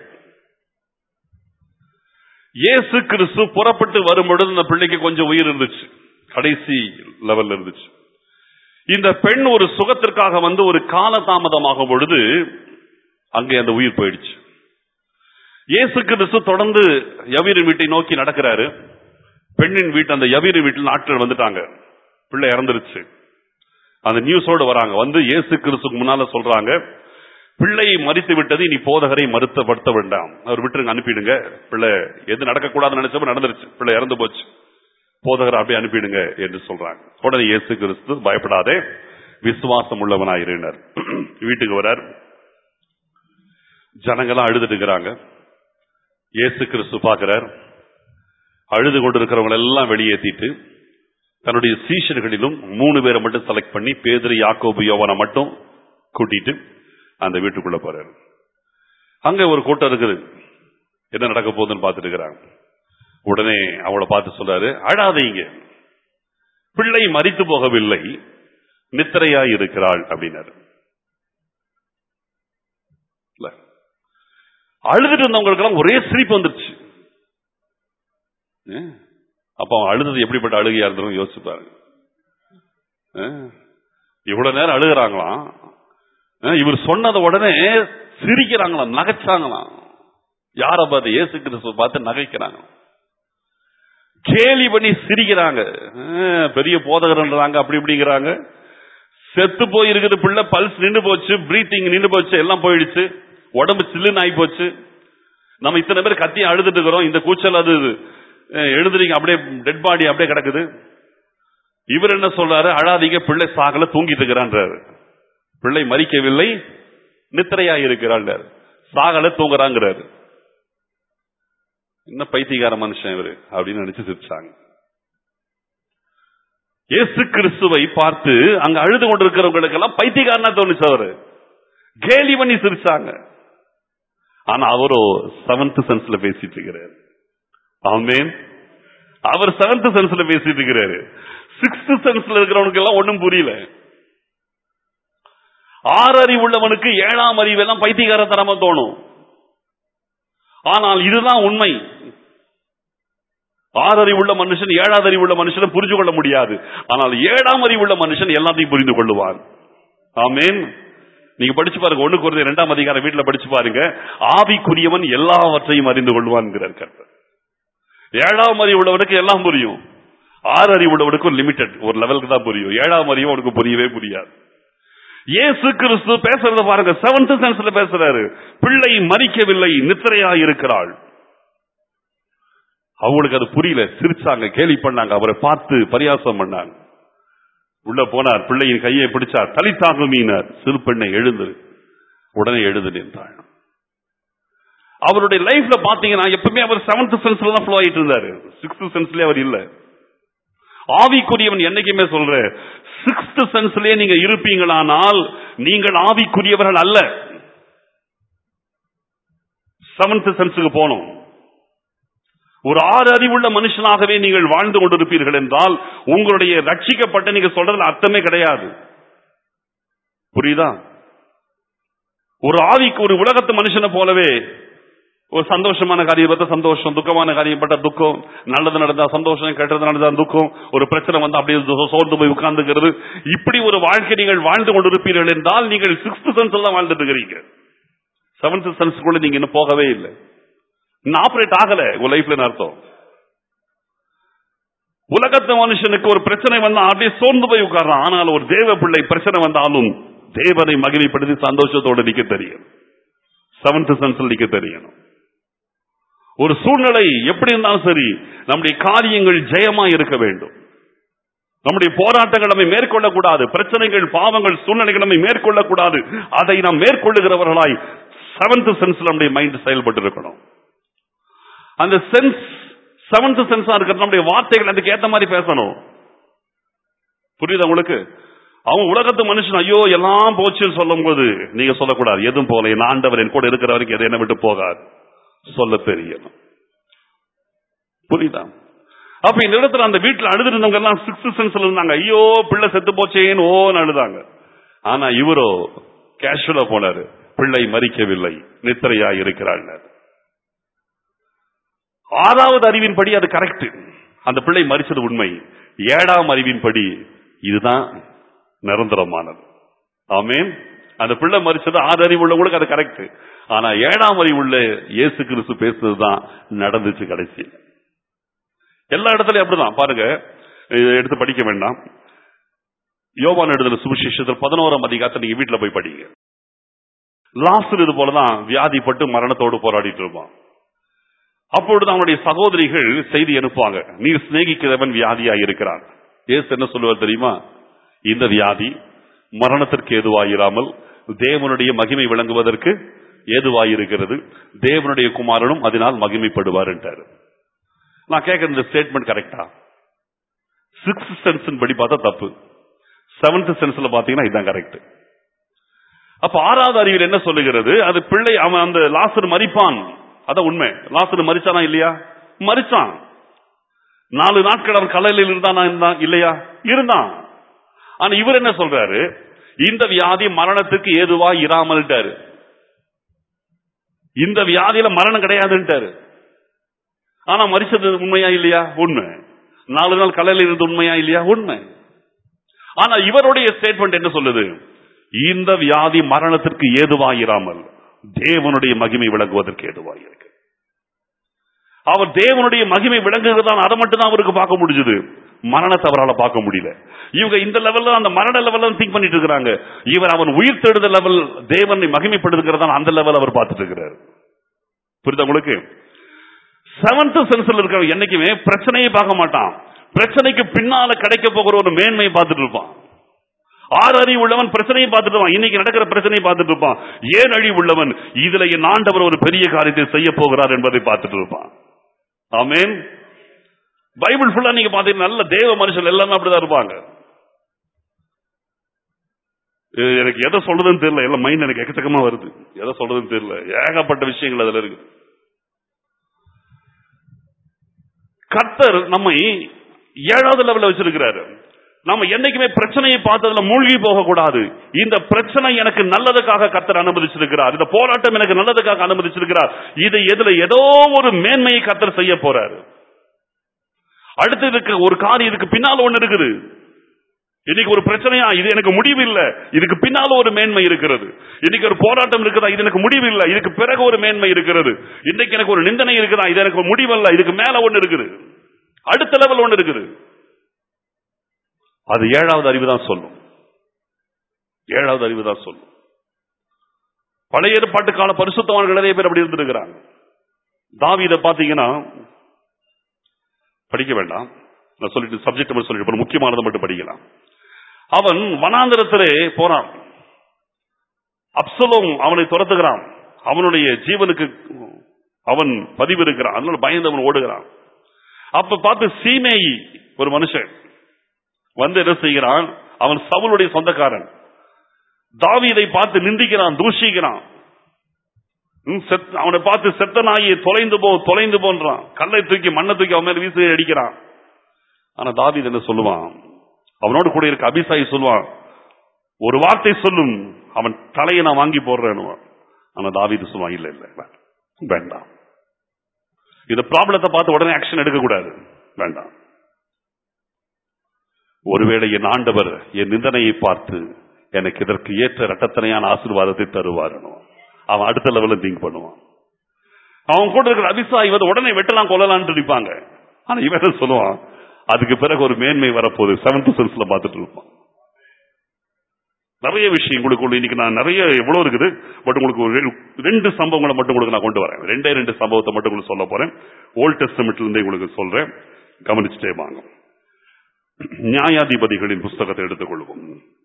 இயேசு கிறிஸ்து புறப்பட்டு வரும்பொழுது இந்த பிள்ளைக்கு கொஞ்சம் உயிர் இருந்துச்சு கடைசி லெவல்ல இருந்துச்சு இந்த பெண் ஒரு சுகத்திற்காக வந்து ஒரு காலதாமதமாகும் பொழுது அங்கே அந்த உயிர் போயிடுச்சு இயேசு கிறிஸ்து தொடர்ந்து யவீரின் வீட்டை நோக்கி நடக்கிறாரு பெண்ணின் வீட்டு அந்த யவீரு வீட்டில் ஆட்கள் வந்துட்டாங்க பிள்ளை இறந்துருச்சு அந்த நியூஸோடு வராங்க வந்து இயேசு கிறிஸ்துக்கு முன்னால சொல்றாங்க பிள்ளை மறித்து விட்டது இனி போதகரை மறுத்தப்படுத்த வேண்டாம் அவர் விட்டுருங்க அனுப்பிடுங்க பிள்ளை எது நடக்கக்கூடாதுன்னு நினைச்சப்ப நடந்துருச்சு பிள்ளை இறந்து போச்சு போதகரை அப்படியே அனுப்பிடுங்க என்று சொல்றாங்க உடனே இயேசு கிறிஸ்து பயப்படாதே விசுவாசம் உள்ளவனாயிருந்தார் வீட்டுக்கு வரார் ஜனங்கள்லாம் அழுதுட்டு இருக்கிறாங்க இயேசு கிறிஸ்து பார்க்கிறார் அழுது கொண்டிருக்கிறவங்க எல்லாம் வெளியேற்றிட்டு தன்னுடைய சீஷர்களிலும் மூணு பேரை மட்டும் செலக்ட் பண்ணி பேதுரு யாக்கோபு யோவனை மட்டும் கூட்டிட்டு அந்த வீட்டுக்குள்ள போறாரு அங்க ஒரு கூட்டம் இருக்குது என்ன நடக்க போகுதுன்னு பார்த்துட்டு இருக்கிறாங்க உடனே அவளை பார்த்து சொல்றாரு அழாதீங்க பிள்ளை மறித்து போகவில்லை நித்திரையாய் இருக்கிறாள் அப்படின்னாரு இல்ல. அழுதுட்டு இருந்தவங்களுக்கு எல்லாம் ஒரே சிரிப்பு வந்துருச்சு ஏன்? அப்ப அவன் அழுதது எப்படிப்பட்ட அழுகையா இருந்தாலும் யோசிச்சு பாருங்க ஏன்? இவ்வளவு நேரம் அழுகுறாங்களாம் ஏன்? இவர் சொன்னத உடனே சிரிக்கிறாங்களாம் நகைச்சாங்களாம் யார பார்த்து இயேசு கிறிஸ்துவ பார்த்து நகைக்கிறாங்க கேலி பண்ணி சிரிக்கிறாங்க ஏன், பெரிய போதகர்ன்றாங்க அப்படி இப்படிங்கிறாங்க செத்து போயிருக்கிற பிள்ளை பல்ஸ் நின்று போச்சு பிரீத்திங் நின்று போச்சு எல்லாம் போயிடுச்சு உடம்பு சில்லுன்னு ஆகி போச்சு நம்ம இத்தனை பேர் கத்தி அழுதுட்டு இருக்கிறோம் இந்த கூச்சல் அது அஹ், எழுதுறீங்க அப்படியே டெட் பாடி அப்படியே கிடக்குது இவர் என்ன சொல்றாரு அழாதீங்க பிள்ளை சாகல தூங்கிட்டு இருக்கிறான்றாரு பிள்ளை மறிக்கவில்லை நித்திரையா இருக்கிறாள் சாகல தூங்குறாங்கிறாரு என்ன பைத்தியக்கார மனுஷன் இவரு அப்படின்னு நினைச்சு சிரிச்சாங்க இயேசு கிறிஸ்துவை பார்த்து அங்க அழுது கொண்டிருக்கிறவங்களுக்கு எல்லாம் பைத்தியக்காரனா தோணுச்சு அவரு கேலி பண்ணி சிரிச்சாங்க ஆனா அவரோ செவன்த் சென்ஸ்ல பேசிட்டு இருக்கிறாரு ஆமென் அவர் செவன்த் சென்ஸ்ல பேசிட்டு இருக்கிறாரு சிக்ஸ்த் சென்ஸ்ல இருக்கிறவனுக்கு எல்லாம் ஒண்ணும் புரியல ஆறு அறிவு உள்ளவனுக்கு ஏழாம் அறிவெல்லாம் பைத்தியகாரத்தனமா தோணும் ஆனால் இதுதான் உண்மை ஆறு அறிவுள்ள மனுஷன் ஏழாவது அறிவுள்ள மனுஷனை புரிஞ்சு கொள்ள முடியாது ஆனால் ஏழாம் அறிவுள்ள மனுஷன் எல்லாத்தையும் புரிந்து கொள்ளுவான் ஆமேன் நீங்க படிச்சு பாருங்க ஒண்ணு குறைந்த இரண்டாம் அதிகாரம் வீட்டுல படிச்சு பாருங்க ஆவிக்குரியவன் எல்லாவற்றையும் அறிந்து கொள்வான்கிறார் கர்த்தர் ஏழாம் அறிவு உள்ளவனுக்கு எல்லாம் புரியும் ஆறு அறிவு உள்ளவனுக்கு ஒரு லிமிடெட் ஒரு லெவலுக்கு தான் புரியும் ஏழாம் அறிவு அவனுக்கு புரியவே புரியாது இயேசு கிறிஸ்து பேசுறத பாருங்க செவன்த் சென்ஸ்ல பேசுறாரு பிள்ளை மறிக்கவில்லை நித்திரையா இருக்கிறாள் அவங்களுக்கு அது புரியல சிரிச்சாங்க கேலி பண்ணாங்க அவரை பார்த்து பரியாசம் பண்ணாங்க உள்ள போனார் பிள்ளையின் கையை பிடிச்சார் தலித்தாக மீனார் சிறு பெண்ணை எழுந்து உடனே எழுது நின்றாள் அவருடைய லைஃப்ல பாத்தீங்கன்னா எப்பவுமே அவர் செவன்த் சென்ஸ்ல தான் ஃப்ளோ ஆயிட்டு இருந்தாரு சிக்ஸ்த் சென்ஸ்லயே அவர் இல்ல ஆவிக்குரியவன் என்னைக்குமே சொல்ற சிக்ஸ்த் சென்ஸ்லயே நீங்க இருப்பீங்களானால் நீங்கள் ஆவிக்குரியவர்கள் அல்ல செவன்த் சென்ஸுக்கு போகணும் ஒரு ஆறு அறிவுள்ள மனுஷனாகவே நீங்கள் வாழ்ந்து கொண்டிருப்பீர்கள் என்றால் உங்களுடைய ரட்சிக்கப்பட்ட நீங்க சொல்றதுல அர்த்தமே கிடையாது புரியுதா ஒரு ஆவிக்கு ஒரு உலகத்து மனுஷனை போலவே ஒரு சந்தோஷமான காரியம் பார்த்தா சந்தோஷம் துக்கமான காரியம் பட்ட துக்கம் நல்லது நடந்தா சந்தோஷம் கெட்டது நடந்தா துக்கம் ஒரு பிரச்சனை வந்தா அப்படியே சோ- சோர்ந்து போய் உட்கார்ந்துக்கிறது இப்படி ஒரு வாழ்க்கை நீங்கள் வாழ்ந்து கொண்டிருப்பீர்கள் என்றால் நீங்கள் சிக்ஸ்த் சென்ஸ் தான் வாழ்ந்துட்டு இருக்கிறீங்க செவன்த் சென்ஸ்க்குள்ள நீங்க இன்னும் போகவே இல்லை இன்னும் ஆபரேட் ஆகல உங்க லைஃப்ல அர்த்தம் உலகத்து மனுஷனுக்கு ஒரு பிரச்சனை வந்தா அப்படியே சோர்ந்து போய் உட்கார்றான் ஆனால் ஒரு தேவ பிள்ளை பிரச்சனை வந்தாலும் தேவனை மகிமைப்படுத்தி சந்தோஷத்தோடு நிக்க தெரியும் செவன்த் சென்ஸ்ல நிக்க தெரியணும் ஒரு சூழ்நிலை எப்படி இருந்தாலும் சரி நம்முடைய காரியங்கள் ஜெயமா இருக்க வேண்டும் நம்முடைய போராட்டங்கள் நம்மை மேற்கொள்ளக்கூடாது பிரச்சனைகள் பாவங்கள் சூழ்நிலைகள் நம்மை மேற்கொள்ளக்கூடாது அதை நாம் மேற்கொள்ளுகிறவர்களாய் செவன்த் சென்ஸ்ல நம்முடைய மைண்ட் செயல்பட்டு இருக்கணும் அந்த சென்ஸ் செவன்த் சென்ஸா இருக்கிறது நம்முடைய வார்த்தைகள் அதுக்கு ஏத்த மாதிரி பேசணும் புரியுதா உங்களுக்கு அவன் உலகத்து மனுஷன் ஐயோ எல்லாம் போச்சுன்னு சொல்லும் போது நீங்க சொல்லக்கூடாது எதுவும் போல என் ஆண்டவர் என் கூட இருக்கிற வரைக்கும் எதை என்ன விட்டு போகாது சொல்ல தெரியணும் புரியுதா அப்ப இந்த இடத்துல அந்த வீட்டுல அழுதுருந்தவங்க எல்லாம் சிக்ஸ்த் சென்ஸ்ல இருந்தாங்க ஐயோ பிள்ளை செத்து போச்சேன்னு ஓன்னு அழுதாங்க ஆனா இவரோ கேஷுவலா போனாரு பிள்ளை மறிக்கவில்லை நித்திரையா இருக்கிறாள் ஆறாவது அறிவின்படி அது கரெக்ட் அந்த பிள்ளை மறிச்சது உண்மை ஏழாம் அறிவின்படி இதுதான் நிரந்தரமானது ஆமென் அந்த பிள்ளை மறிச்சது ஆறு அறிவு உள்ளவங்களுக்கு அது கரெக்ட் ஆனா ஏழாம் அறிவுள்ள இயேசு கிறிஸ்து பேசுனதுதான் நடந்துச்சு கடைசி எல்லா இடத்துலயும் அப்படிதான் பாருங்க இதை எடுத்து படிக்க வேண்டாம் யோவான் எழுதுன சுவிசேஷத்தில் பதினோராம் அதிகாரத்தை நீங்க வீட்டுல போய் படிங்க லாஸ்ட் இது போலதான் வியாதிப்பட்டு மரணத்தோடு போராடிட்டு இருப்பான் அப்பொழுது அவனுடைய சகோதரிகள் செய்தி அனுப்புவாங்க நீர் சிநேகிக்கிறவன் வியாதியா இருக்கிறான் ஏசு என்ன சொல்லுவார் தெரியுமா இந்த வியாதி மரணத்திற்கு ஏதுவாயிராமல் தேவனுடைய மகிமை விளங்குவதற்கு ஏதுவாயிருக்கிறது தேவனுடைய குமாரனும் அதனால் மகிமைப்படுவார் என்றார் நான் கேட்கிற இந்த ஸ்டேட்மெண்ட் கரெக்டா சிக்ஸ் சென்ஸ் படி பார்த்தா தப்பு செவன்த் சென்ஸ்ல பாத்தீங்கன்னா இதுதான் கரெக்ட் அப்ப ஆறாவது அறிவில் என்ன சொல்லுகிறது அது பிள்ளை அவன் அந்த லாசர் மறிப்பான் அதான் உண்மை லாசர் மறிச்சானா இல்லையா மறிச்சான் நாலு நாட்கள் அவன் கலையில் இருந்தானா இருந்தான் இல்லையா இருந்தான் ஆனா இவர் என்ன சொல்றாரு இந்த வியாதி மரணத்துக்கு ஏதுவா இராமல்ட்டாரு இந்த வியாதியில மரணம் கிடையாதுன்ட்டாரு ஆனா மறிச்சது உண்மையா இல்லையா உண்மை நாலு நாள் கலையில் இருந்து உண்மையா இல்லையா உண்மை ஆனா இவருடைய ஸ்டேட்மெண்ட் என்ன சொல்லுது இந்த வியாதி மரணத்திற்கு ஏதுவாயிராமல் தேவனுடைய மகிமை விளங்குவதற்கு ஏதுவாயிருக்கு அவர் தேவனுடைய மகிமை விளங்குகிறதான் அதை மட்டும் தான் அவருக்கு பார்க்க முடிஞ்சது மரணத்தை அவரால பார்க்க முடியல இவங்க இந்த லெவல்ல அந்த மரண லெவல்ல திங்க் பண்ணிட்டு இருக்காங்க இவர் அவன் உயிர் தெழுத லெவல் தேவனை மகிமைப்படுத்துகிறதா அந்த லெவல் அவர் பார்த்துட்டு இருக்கிறார் புரியுதா உங்களுக்கு செவன்த் சென்ஸ்ல இருக்கிற என்னைக்குமே பிரச்சனையை பார்க்க மாட்டான் பிரச்சனைக்கு பின்னால கிடைக்க போகிற ஒரு மேன்மையை பார்த்துட்டு இருப்பான் ஆறு அறிவு உள்ளவன் பிரச்சனையை பார்த்துட்டு இருப்பான் இன்னைக்கு நடக்கிற பிரச்சனையை பார்த்துட்டு இருப்பான் ஏன் அழிவு உள்ளவன் இதுல என் ஆண்டவர் ஒரு பெரிய காரியத்தை செய்ய போகிறார் என்பதை பார்த்துட்டு இருப்பான் ஆமேன் பைபிள் ஃபுல்லா நீங்க பாத்தீங்கன்னா நல்ல தேவ மனுஷன் எல்லாமே அப்படிதான் இருப்பாங்க இது எனக்கு எதை சொல்றதுன்னு தெரியல எல்லாம் மைண்ட் எனக்கு எக்கச்சக்கமா வருது எதை சொல்றதுன்னு தெரியல ஏகப்பட்ட விஷயங்கள் அதுல இருக்கு கர்த்தர் நம்மை ஏழாவது லெவல்ல வச்சிருக்கிறாரு நம்ம என்னைக்குமே பிரச்சனையை பார்த்ததுல மூழ்கி போக கூடாது இந்த பிரச்சனை எனக்கு நல்லதுக்காக கர்த்தர் அனுமதிச்சிருக்கிறார் இந்த போராட்டம் எனக்கு நல்லதுக்காக அனுமதிச்சிருக்கிறார் இது எதுல ஏதோ ஒரு மேன்மையை கர்த்தர் செய்ய போறாரு அடுத்து இருக்க ஒரு காரியம் இதுக்கு பின்னால ஒண்ணு இருக்குது இன்னைக்கு ஒரு பிரச்சனையா இது எனக்கு முடிவு இல்ல இதுக்கு பின்னால ஒரு மேன்மை இருக்கிறது இன்னைக்கு ஒரு போராட்டம் இருக்குதா இது எனக்கு முடிவு இல்ல இதுக்கு பிறகு ஒரு மேன்மை இருக்கிறது இன்னைக்கு எனக்கு ஒரு நிந்தனை இருக்குதா இது எனக்கு ஒரு முடிவல்ல இதுக்கு மேல ஒண்ணு இருக்குது அடுத்த லெவல் ஒண்ணு இருக்குது அது ஏழாவது அறிவு தான் சொல்லும் ஏழாவது அறிவு தான் சொல்லும் பழைய ஏற்பாட்டு கால பரிசுத்தவான்கள் நிறைய பேர் அப்படி இருந்திருக்கிறாங்க தாவீதை பாத்தீங்கன்னா படிக்க வேண்டாம் நான் சொல்லிட்டு சப்ஜெக்ட் மட்டும் சொல்லிட்டு போறேன். முக்கியமானதை மட்டும் படிக்கலாம் அவன் வனாந்திரத்திலே போறான் அப்சலோம் அவனை துரத்துகிறான் அவனுடைய ஜீவனுக்கு அவன் பதிவு இருக்கிறான் அதனால பயந்து அவன் ஓடுகிறான் அப்ப பார்த்து சீமேயி ஒரு மனுஷன் வந்து என்ன செய்கிறான் அவன் சவுளுடைய சொந்தக்காரன் தாவீதை பார்த்து நிந்திக்கிறான் தூஷிக்கிறான் ம், செத்- அவனை பார்த்து செத்த நாயை தொலைந்து போ தொலைந்து போன்றான் கல்லை தூக்கி மண்ணை தூக்கி அவன் மேல வீசி அடிக்கிறான் ஆனா தாவீது என்ன சொல்லுவான் அவனோடு கூட இருக்க அபிசாயி சொல்லுவான் ஒரு வார்த்தை சொல்லும் அவன் தலையை நான் வாங்கி போடுறேன் ஆனா தாவீது சொல்லுவான் இல்ல இல்ல வேண்டாம். வேண்டாம் இந்த ப்ராப்ளத்தை பார்த்து உடனே ஆக்ஷன் எடுக்க கூடாது வேண்டாம் ஒருவேளை என் ஆண்டவர் என் நிந்தனையை பார்த்து எனக்கு இதற்கு ஏற்ற ரட்டத்தனையான ஆசீர்வாதத்தை தருவார் அவன் அடுத்த லெவலில் திங்க் பண்ணுவான் அவன் கூட இருக்கிற அபிசாய் வந்து உடனே வெட்டலாம் கொல்லலாம்னு நினைப்பாங்க ஆனா இவன் என்ன சொல்லுவான் அதுக்கு பிறகு ஒரு மேன்மை வரப்போகுது செவன்த் சென்ஸ்ல பார்த்துட்டு இருப்பான் நிறைய விஷயம் உங்களுக்கு இன்னைக்கு நான் நிறைய எவ்வளவு இருக்குது பட் உங்களுக்கு ஒரு ரெ- ரெண்டு சம்பவங்களை மட்டும் உங்களுக்கு நான் கொண்டு வரேன் ரெண்டே ரெண்டு சம்பவத்தை மட்டும் உங்களுக்கு சொல்ல போறேன் ஓல்ட் டெஸ்டமெண்ட்ல இருந்தே உங்களுக்கு சொல்றேன் கவனிச்சுட்டே வாங்க நியாயாதிபதிகளின் புஸ்தகத்தை எடுத்துக்கொள்வோம்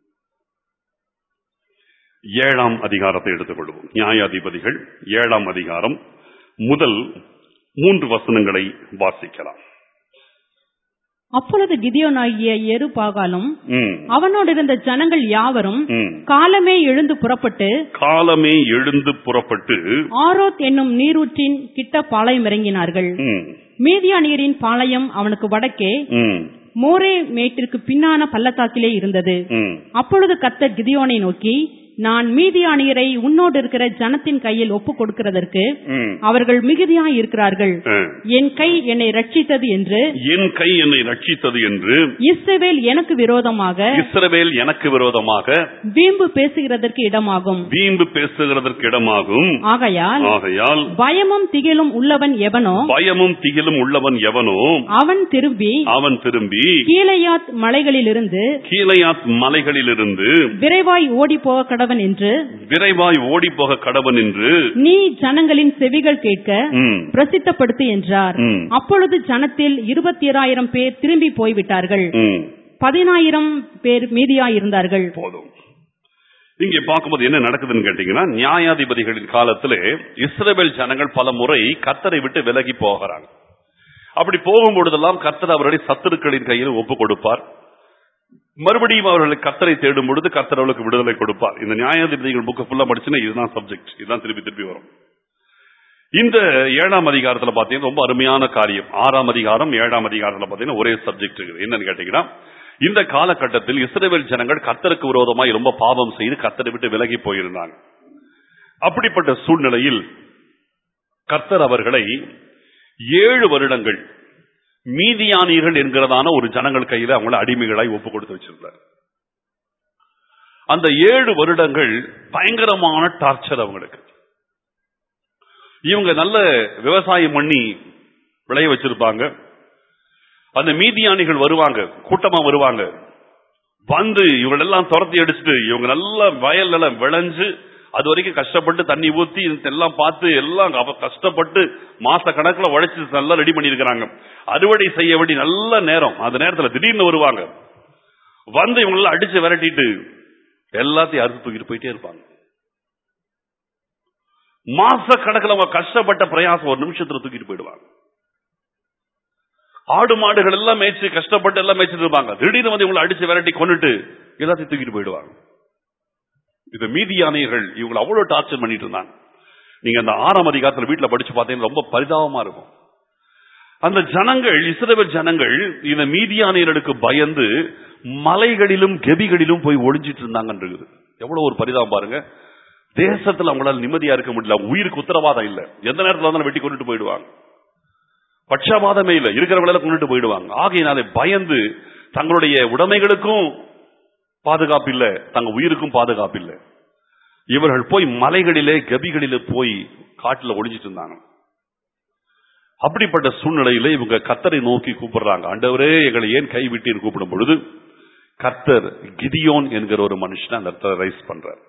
ஏழாம் அதிகாரத்தை எடுத்துக்கொள்வோம் நியாயாதிபதிகள் ஏழாம் அதிகாரம் முதல் மூன்று வசனங்களை வாசிக்கலாம் அப்பொழுது கிதியோனாகிய எரு பாகாலும் ம், அவனோடு இருந்த ஜனங்கள் யாவரும் ம். காலமே எழுந்து புறப்பட்டு காலமே எழுந்து புறப்பட்டு ஆரோத் என்னும் நீரூற்றின் கிட்ட பாளையம் இறங்கினார்கள் ம், மீதியானியரின் பாளையம் அவனுக்கு வடக்கே ம், மோரே மேட்டிற்கு பின்னான பள்ளத்தாக்கிலே இருந்தது ம், அப்பொழுது கர்த்தர் கிதியோனை நோக்கி நான் மீதியானியரை உன்னோடு இருக்கிற ஜனத்தின் கையில் ஒப்புக் கொடுக்கிறதற்கு ம். அவர்கள் மிகுதியாய் இருக்கிறார்கள் ஆ. என் கை என்னை ரட்சித்தது என்று என் கை என்னை ரட்சித்தது என்று இஸ்ரவேல் எனக்கு விரோதமாக இஸ்ரவேல் எனக்கு விரோதமாக வீம்பு பேசுகிறதற்கு இடமாகும் வீம்பு பேசுகிறதற்கு இடமாகும் ஆகையால் ஆகையால் பயமும் திகிலும் உள்ளவன் எவனோ பயமும் திகிலும் உள்ளவன் எவனோ அவன் திரும்பி அவன் திரும்பி கீழையாத் மலைகளிலிருந்து கீழையாத் மலைகளிலிருந்து விரைவாய் ஓடி போக கடவன் என்று விரைவாய் ஓடி போக கடவன் என்று நீ ஜனங்களின் செவிகள் கேட்க ம், பிரசித்தப்படுத்து என்றார் ம். அப்பொழுது ஜனத்தில் இருபத்தி பேர் திரும்பி போய்விட்டார்கள் ம். பதினாயிரம் பேர் மீதியாயிருந்தார்கள் போதும் இங்கே பார்க்கும்போது என்ன நடக்குதுன்னு கேட்டீங்கன்னா நியாயாதிபதிகளின் காலத்திலே இஸ்ரவேல் ஜனங்கள் பல முறை கர்த்தரை விட்டு விலகி போகிறாங்க அப்படி போகும்பொழுதெல்லாம் கர்த்தர் அவர்களை சத்துருக்களின் கையில் ஒப்பு கொடுப்பார் மறுபடியும் அவர்களை கர்த்தரை தேடும் பொழுது கர்த்தர் அவர்களுக்கு விடுதலை கொடுப்பார் இந்த நியாயாதிபதிகள் புக்கு ஃபுல்லா படிச்சுன்னா இதுதான் சப்ஜெக்ட் இதுதான் திருப்பி திருப்பி வரும் இந்த ஏழாம் அதிகாரத்துல பாத்தீங்கன்னா ரொம்ப அருமையான காரியம் ஆறாம் அதிகாரம் ஏழாம் அதிகாரத்துல பாத்தீங்கன்னா ஒரே சப்ஜெக்ட் இருக்குது என்னன்னு கேட்டீங்கன்னா இந்த காலகட்டத்தில் இஸ்ரேல் ஜனங்கள் கர்த்தருக்கு விரோதமாய் ரொம்ப பாவம் செய்து கர்த்தரை விட்டு விலகி போயிருந்தாங்க அப்படிப்பட்ட சூழ்நிலையில் கர்த்தர் அவர்களை ஏழு வருடங்கள் மீதியானீர்கள் என்கிறதான ஒரு ஜனங்கள் கையில அவங்கள அடிமைகளாய் ஒப்பு கொடுத்து வச்சிருந்தார் அந்த ஏழு வருடங்கள் பயங்கரமான டார்ச்சர் அவங்களுக்கு இவங்க நல்ல விவசாயம் பண்ணி விளைய வச்சிருப்பாங்க அந்த மீதியானிகள் வருவாங்க கூட்டமா வருவாங்க வந்து இவங்களெல்லாம் துரத்தி அடிச்சுட்டு இவங்க நல்லா வயல் நிலம் விளைஞ்சு அது வரைக்கும் கஷ்டப்பட்டு தண்ணி ஊத்தி எல்லாம் பார்த்து எல்லாம் அவ கஷ்டப்பட்டு மாச கணக்குல உழைச்சு நல்லா ரெடி பண்ணிருக்கிறாங்க அறுவடை செய்ய வேண்டிய நல்ல நேரம் அந்த நேரத்துல திடீர்னு வருவாங்க வந்து இவங்களெல்லாம் அடிச்சு விரட்டிட்டு எல்லாத்தையும் அறுத்து தூக்கிட்டு போயிட்டே இருப்பாங்க மாச கணக்குல அவங்க கஷ்டப்பட்ட பிரயாசம் ஒரு நிமிஷத்துல தூக்கிட்டு போயிடுவாங்க ஆடு மாடுகள் எல்லாம் மேய்ச்சி கஷ்டப்பட்டு எல்லாம் மேய்ச்சிட்டு இருப்பாங்க திடீர்னு வந்து இவங்களை அடிச்சு விரட்டி கொண்டுட்டு எல்லாத்தையும் தூக்கிட்டு போயிடுவாங்க இது மீதியானியர்கள் இவங்களை அவ்வளவு டார்ச்சர் பண்ணிட்டு இருந்தாங்க நீங்க அந்த ஆறாம் அதிகாரத்துல வீட்டுல படிச்சு பார்த்தீங்கன்னா ரொம்ப பரிதாபமா இருக்கும் அந்த ஜனங்கள் இஸ்ரவேல் ஜனங்கள் இந்த மீதியானியர்களுக்கு பயந்து மலைகளிலும் கெபிகளிலும் போய் ஒளிஞ்சிட்டு இருந்தாங்கன்னு இருக்குது எவ்வளவு ஒரு பரிதாபம் பாருங்க தேசத்துல அவங்களால நிம்மதியா இருக்க முடியல அவங்க உயிருக்கு உத்தரவாதம் இல்ல எந்த நேரத்துல வந்து வெட்டி கொண்டுட்டு போயிடுவாங்க பட்சபாதமே இல்லை இருக்கிறவங்கள கொண்டுட்டு போயிடுவாங்க ஆகையினாலே பயந்து தங்களுடைய உடைமைகளுக்கும் பாதுகாப்பு இல்லை தங்க உயிருக்கும் பாதுகாப்பு இல்லை இவர்கள் போய் மலைகளிலே கபிகளிலே போய் காட்டுல ஒளிஞ்சிட்டு இருந்தாங்க அப்படிப்பட்ட சூழ்நிலையில இவங்க கத்தரை நோக்கி கூப்பிடுறாங்க ஆண்டவரே எங்களை ஏன் கைவிட்டீர் கூப்பிடும் பொழுது கர்த்தர் கிதியோன் என்கிற ஒரு மனுஷன் அந்த இடத்துல ரைஸ் பண்றார்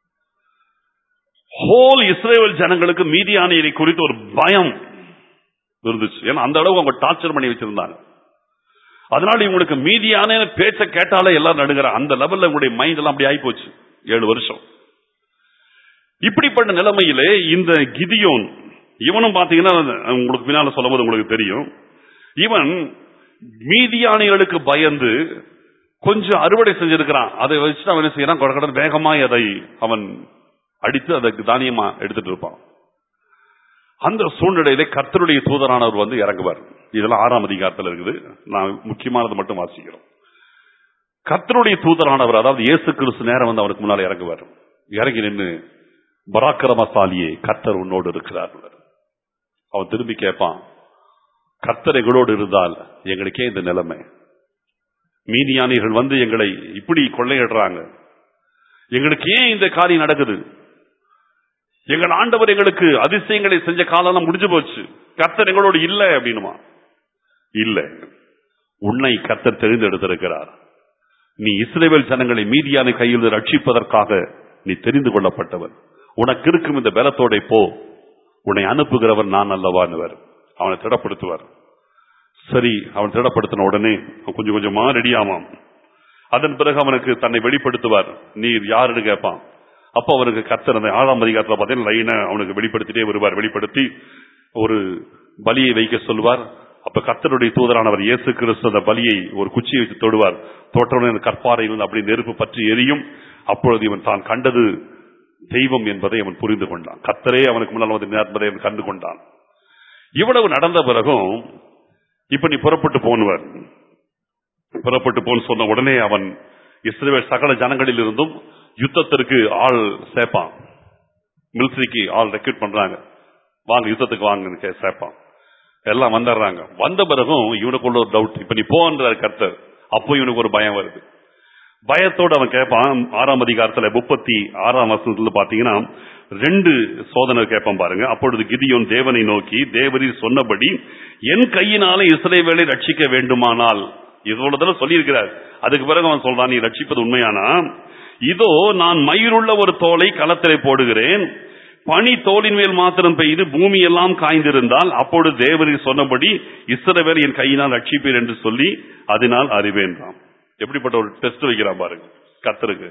ஹோல் இஸ்ரேல் ஜனங்களுக்கு மீதியானியரை குறித்து ஒரு பயம் இருந்துச்சு ஏன்னா அந்த அளவுக்கு அவங்க டார்ச்சர் பண்ணி வச்சிருந்தாங்க அதனால இவங்களுக்கு மீதியான பேச்ச கேட்டாலே எல்லாரும் நடுங்கிற அந்த லெவல்ல உங்களுடைய மைண்ட் எல்லாம் அப்படி ஆகி போச்சு ஏழு வருஷம் இப்படிப்பட்ட நிலைமையிலே இந்த கிதியோன் இவனும் பாத்தீங்கன்னா உங்களுக்கு பின்னால சொல்லும்போது உங்களுக்கு தெரியும் இவன் மீதியானிகளுக்கு பயந்து கொஞ்சம் அறுவடை செஞ்சிருக்கிறான் அதை வச்சுட்டு அவன் என்ன செய்யறான் கடற்கடன் வேகமாய் அதை அவன் அடித்து அதற்கு தானியமா எடுத்துட்டு இருப்பான் அந்த சூழ்நிலையில கர்த்தருடைய தூதரானவர் வந்து இறங்குவார் இதெல்லாம் ஆறாம் அதிகாரத்தில் இருக்குது நான் முக்கியமானது மட்டும் வாசிக்கிறோம் கர்த்தருடைய தூதரானவர் அதாவது இயேசு கிறிஸ்து நேரம் வந்து அவனுக்கு முன்னால் இறங்குவார் இறங்கி நின்று பராக்கிரமசாலியே கர்த்தர் உன்னோடு இருக்கிறார் அவன் திரும்பி கேட்பான் கர்த்தர் எங்களோடு இருந்தால் எங்களுக்கே இந்த நிலைமை மீதியானியர்கள் வந்து எங்களை இப்படி கொள்ளையிடுறாங்க எங்களுக்கு ஏன் இந்த காரியம் நடக்குது எங்கள் ஆண்டவர் எங்களுக்கு அதிசயங்களை செஞ்ச காலம் முடிஞ்சு போச்சு கர்த்தர் எங்களோடு இல்லை அப்படின்னுமா இல்ல உன்னை கர்த்தர் தெரிந்தெடுத்திருக்கிறார் நீ இஸ்ரேவேல் ஜனங்களை மீதியான கையில் ரட்சிப்பதற்காக நீ தெரிந்து கொள்ளப்பட்டவன் உனக்கு இருக்கும் இந்த பலத்தோட போ உன்னை அனுப்புகிறவர் நான் அல்லவான்னுவர் அவனை திடப்படுத்துவார் சரி அவன் திடப்படுத்தின உடனே அவன் கொஞ்சம் கொஞ்சமா ரெடியாமாம் அதன் பிறகு அவனுக்கு தன்னை வெளிப்படுத்துவார் நீர் யாருன்னு கேட்பான் அப்ப அவனுக்கு கத்தர் அந்த ஆறாம் அதிகாரத்துல பார்த்தீங்கன்னா லைனை அவனுக்கு வெளிப்படுத்திட்டே வருவார் வெளிப்படுத்தி ஒரு பலியை வைக்க சொல்லுவார் அப்ப கத்தருடைய தூதரானவர் இயேசு கிறிஸ்து அந்த பலியை ஒரு குச்சியை வச்சு தொடுவார் தோற்றவுடனே அந்த கற்பாறையில் அப்படி நெருப்பு பற்றி எரியும் அப்பொழுது இவன் தான் கண்டது தெய்வம் என்பதை அவன் புரிந்து கொண்டான் கத்தரே அவனுக்கு முன்னால் வந்து என்பதை அவன் கண்டு கொண்டான் இவ்வளவு நடந்த பிறகும் இப்ப நீ புறப்பட்டு போனுவர் புறப்பட்டு போன்னு சொன்ன உடனே அவன் இஸ்ரேல் சகல ஜனங்களில் இருந்தும் யுத்தத்திற்கு ஆள் சேர்ப்பான் மிலிட்டரிக்கு ஆள் ரெக்ரூட் பண்றாங்க வாங்க யுத்தத்துக்கு வாங்க சேர்ப்பான் எல்லாம் வந்துடுறாங்க வந்த பிறகும் இவனுக்குள்ள ஒரு டவுட் இப்ப நீ போன்றார் கர்த்தர் அப்போ இவனுக்கு ஒரு பயம் வருது பயத்தோடு அவன் கேட்பான் ஆறாம் அதிகாரத்துல முப்பத்தி ஆறாம் வருஷத்துல பாத்தீங்கன்னா ரெண்டு சோதனை கேட்பான் பாருங்க அப்பொழுது கிதியோன் தேவனை நோக்கி தேவரீர் சொன்னபடி என் கையினாலே இஸ்ரேவேலை ரட்சிக்க வேண்டுமானால் இதோட சொல்லியிருக்கிறார் அதுக்கு பிறகு அவன் சொல்றான் நீ ரட்சிப்பது உண்மையானா இதோ நான் மயிருள்ள ஒரு தோலை களத்திலே போடுகிறேன் பனி தோலின் மேல் மாத்திரம் பெய்து பூமி எல்லாம் காய்ந்திருந்தால் அப்பொழுது தேவரீர் சொன்னபடி இஸ்ரவேல் என் கையினால் ரட்சிப்பீர் என்று சொல்லி அதனால் அறிவேன்றான் எப்படிப்பட்ட ஒரு டெஸ்ட் வைக்கிறான் பாருங்க கத்தருக்கு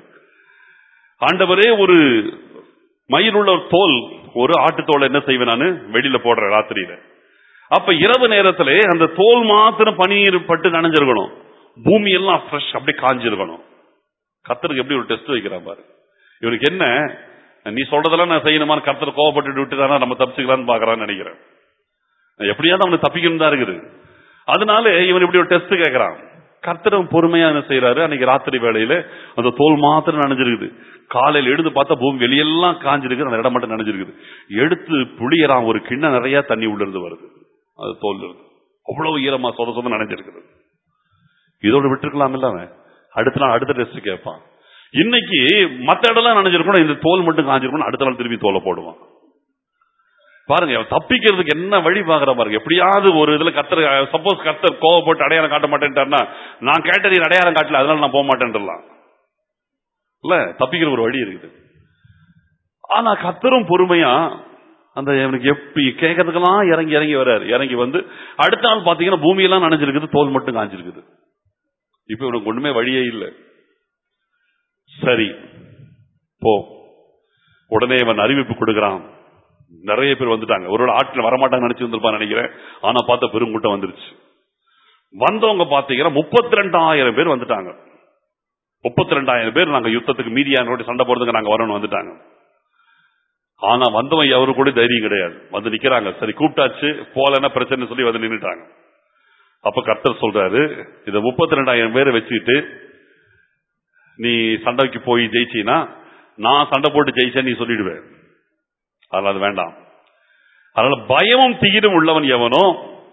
ஆண்டவரே ஒரு மயிலுள்ள ஒரு தோல் ஒரு ஆட்டு தோல் என்ன செய்வேன் நான் வெளியில போடுறேன் ராத்திரியில அப்ப இரவு நேரத்துல அந்த தோல் மாத்திரம் பனீர் பட்டு நனைஞ்சிருக்கணும் பூமி எல்லாம் ஃப்ரெஷ் அப்படியே காஞ்சிருக்கணும் கத்தருக்கு எப்படி ஒரு டெஸ்ட் வைக்கிறான் பாரு இவனுக்கு என்ன நீ சொல்றதெல்லாம் நான் செய்யணுமான்னு கத்தர் கோவப்பட்டு விட்டுதானா நம்ம தப்பிச்சுக்கலாம்னு பாக்குறான்னு நினைக்கிறேன் எப்படியாவது அவனுக்கு தப்பிக்கணும் தான் இருக்குது அதனால இவன் இப்படி ஒரு டெஸ்ட் கேட்கறான் கர்த்தரும் பொறுமையா என்ன செய்யறாரு அன்னைக்கு ராத்திரி வேளையில அந்த தோல் மாத்திரம் நனைஞ்சிருக்குது காலையில் எடுத்து பார்த்தா பூமி வெளியெல்லாம் காஞ்சிருக்கு அந்த இடம் மட்டும் நனைஞ்சிருக்குது எடுத்து புளியறான் ஒரு கிண்ண நிறைய தண்ணி உள்ள இருந்து வருது அது தோல் இருந்து அவ்வளவு ஈரமா சொத சொத நனைஞ்சிருக்குது இதோட விட்டுருக்கலாம் இல்ல அவன் அடுத்த நாள் அடுத்த டெஸ்ட் கேட்பான் இன்னைக்கு மத்த இடம்லாம் நனைஞ்சிருக்கணும் இந்த தோல் மட்டும் காஞ்சிருக்கணும் அடுத்த நாள் திருப்பி தோலை போடுவான் பாருங்க அவன் தப்பிக்கிறதுக்கு என்ன வழி பாக்குற பாருங்க எப்படியாவது ஒரு இதுல கத்தர் சப்போஸ் கத்தர் கோவப்பட்டு அடையாளம் காட்ட மாட்டேன்ட்டார்னா நான் கேட்ட நீ அடையாளம் காட்டல அதனால நான் போக மாட்டேன்றலாம் இல்ல தப்பிக்கிற ஒரு வழி இருக்குது ஆனா கத்தரும் பொறுமையா அந்த இவனுக்கு எப்படி கேட்கறதுக்கெல்லாம் இறங்கி இறங்கி வர்றாரு இறங்கி வந்து அடுத்த நாள் பாத்தீங்கன்னா பூமியெல்லாம் நனைஞ்சிருக்குது தோல் மட்டும் காஞ்சிருக்குது இப்ப இவனுக்கு ஒண்ணுமே வழியே இல்லை சரி போ உடனே இவன் அறிவிப்பு கொடுக்கிறான் நிறைய பேர் வந்துட்டாங்க ஒரு ஆட்டில் வரமாட்டாங்க நினைச்சு வந்திருப்பான் நினைக்கிறேன் ஆனா பார்த்த பெருங்கூட்டம் வந்துருச்சு வந்தவங்க பாத்தீங்கன்னா முப்பத்தி ரெண்டாயிரம் பேர் வந்துட்டாங்க முப்பத்தி ரெண்டாயிரம் பேர் நாங்க யுத்தத்துக்கு மீதியான சண்டை போறதுக்கு நாங்க வரணும் வந்துட்டாங்க ஆனா வந்தவன் எவரு கூட தைரியம் கிடையாது வந்து நிக்கிறாங்க சரி கூப்பிட்டாச்சு போலன்னா பிரச்சனை சொல்லி வந்து நின்றுட்டாங்க அப்ப கர்த்தர் சொல்றாரு இத முப்பத்தி ரெண்டாயிரம் பேரை வச்சுக்கிட்டு நீ சண்டைக்கு போய் ஜெயிச்சினா நான் சண்டை போட்டு ஜெயிச்சேன் நீ சொல்லிடுவேன் அதனால அது வேண்டாம் அதனால பயமும் தீரும் உள்ளவன் எவனோ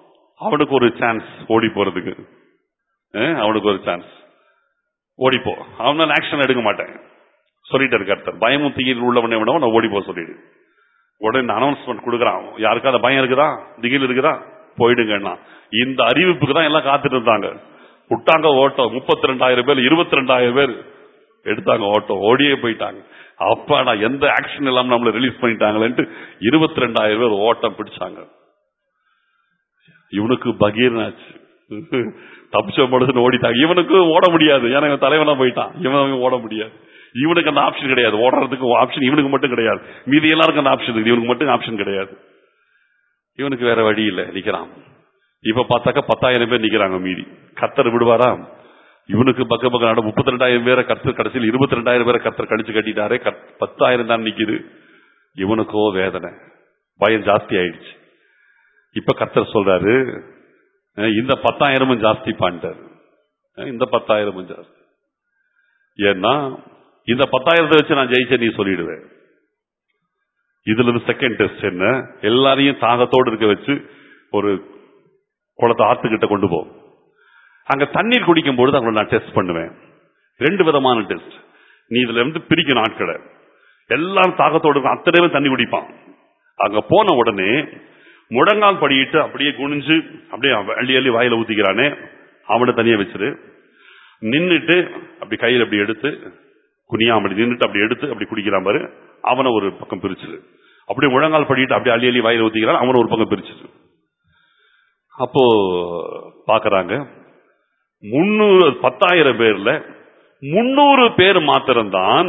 அவனுக்கு ஒரு சான்ஸ் ஓடி போறதுக்கு அஹ், அவனுக்கு ஒரு சான்ஸ் ஓடிப்போ அவனால ஆக்ஷன் எடுக்க மாட்டேன் சொல்லிட்டு கர்த்தர் பயமும் தீயில் உள்ளவனை விட நான் ஓடி போக சொல்லிடு உடனே அனௌன்ஸ்மெண்ட் கொடுக்குறான் யாருக்காவது பயம் இருக்குதா திகில் இருக்குதா போயிடுங்கன்னா இந்த அறிவிப்புக்கு தான் எல்லாம் காத்துட்டு இருந்தாங்க விட்டாங்க ஓட்டம் முப்பத்தி ரெண்டாயிரம் பேர் இருபத்தி ரெண்டாயிரம் பேர் எடுத்தாங்க ஓட்டம் ஓடியே போயிட்டாங்க அப்பாடா எந்த ஆக்ஷன் இல்லாம நம்மள ரிலீஸ் பண்ணிட்டாங்களேன்ட்டு இருபத்தி ரெண்டாயிரம் பேர் ஓட்டம் பிடிச்சாங்க இவனுக்கு பகீர்னாச்சு தப்பிச்ச மனுஷன் ஓடிட்டாங்க இவனுக்கு ஓட முடியாது ஏன்னா இவன் தலைவனா போயிட்டான் இவன் ஓட முடியாது இவனுக்கு அந்த ஆப்ஷன் கிடையாது ஓடுறதுக்கு ஆப்ஷன் இவனுக்கு மட்டும் கிடையாது மீதி எல்லாருக்கும் அந்த ஆப்ஷன் இருக்கு இவனுக்கு மட்டும் ஆப்ஷன் கிடையாது இவனுக்கு வேற வழி இல்ல நிக்கிறான் இப்ப பார்த்தாக்க பத்தாயிரம் பேர் நிக்கிறாங்க மீதி கத்தர் விடுவாரா இவனுக்கு பக்க பக்க நட முப்பத்தி ரெண்டாயிரம் பேரை கத்தர் கடைசியில் இருபத்தி ரெண்டாயிரம் பேரை கத்தர் கடிச்சு கட்டிட்டாரே கத்- பத்தாயிரம் தான் நிக்குது இவனுக்கோ வேதனை பயம் ஜாஸ்தி ஆயிடுச்சு இப்ப கத்தர் சொல்றாரு அஹ் இந்த பத்தாயிரமும் ஜாஸ்தி பண்ணிட்டாரு அஹ் இந்த பத்தாயிரமும் ஜாஸ்தி ஏன்னா இந்த பத்தாயிரத்தை வச்சு நான் ஜெயிச்சேன் நீ சொல்லிடுவேன் இதுல இருந்து செகண்ட் டெஸ்ட் என்ன எல்லாரையும் தாகத்தோடு இருக்க வச்சு ஒரு குளத்தை ஆத்துக்கிட்ட கொண்டு போ அங்க தண்ணீர் குடிக்கும் பொழுது அவங்களை நான் டெஸ்ட் பண்ணுவேன் ரெண்டு விதமான டெஸ்ட் நீ இதுல இருந்து பிரிக்கணும் ஆட்களை எல்லாரும் தாகத்தோடு இருக்கும் அத்தனை பேரும் தண்ணி குடிப்பான் அங்க போன உடனே முழங்கால் படியிட்டு அப்படியே குனிஞ்சு அப்படியே அள்ளி அள்ளி வாயில ஊத்திக்கிறானே அவனை தனியா வச்சிரு நின்னுட்டு அப்படி கையில அப்படி எடுத்து குனியா அப்படி நின்னுட்டு அப்படி எடுத்து அப்படி குடிக்கிறான் பாரு அவனை ஒரு பக்கம் பிரிச்சிரு அப்படியே முழங்கால் படிட்டு அப்படியே அள்ளி அள்ளி வாயில ஊத்திக்கிறான் அவனை ஒரு பக்கம் பிரிச்சிரு அப்போ பாக்குறாங்க முன்னூறு பத்தாயிரம் பேர்ல முன்னூறு பேர் மாத்திரம்தான்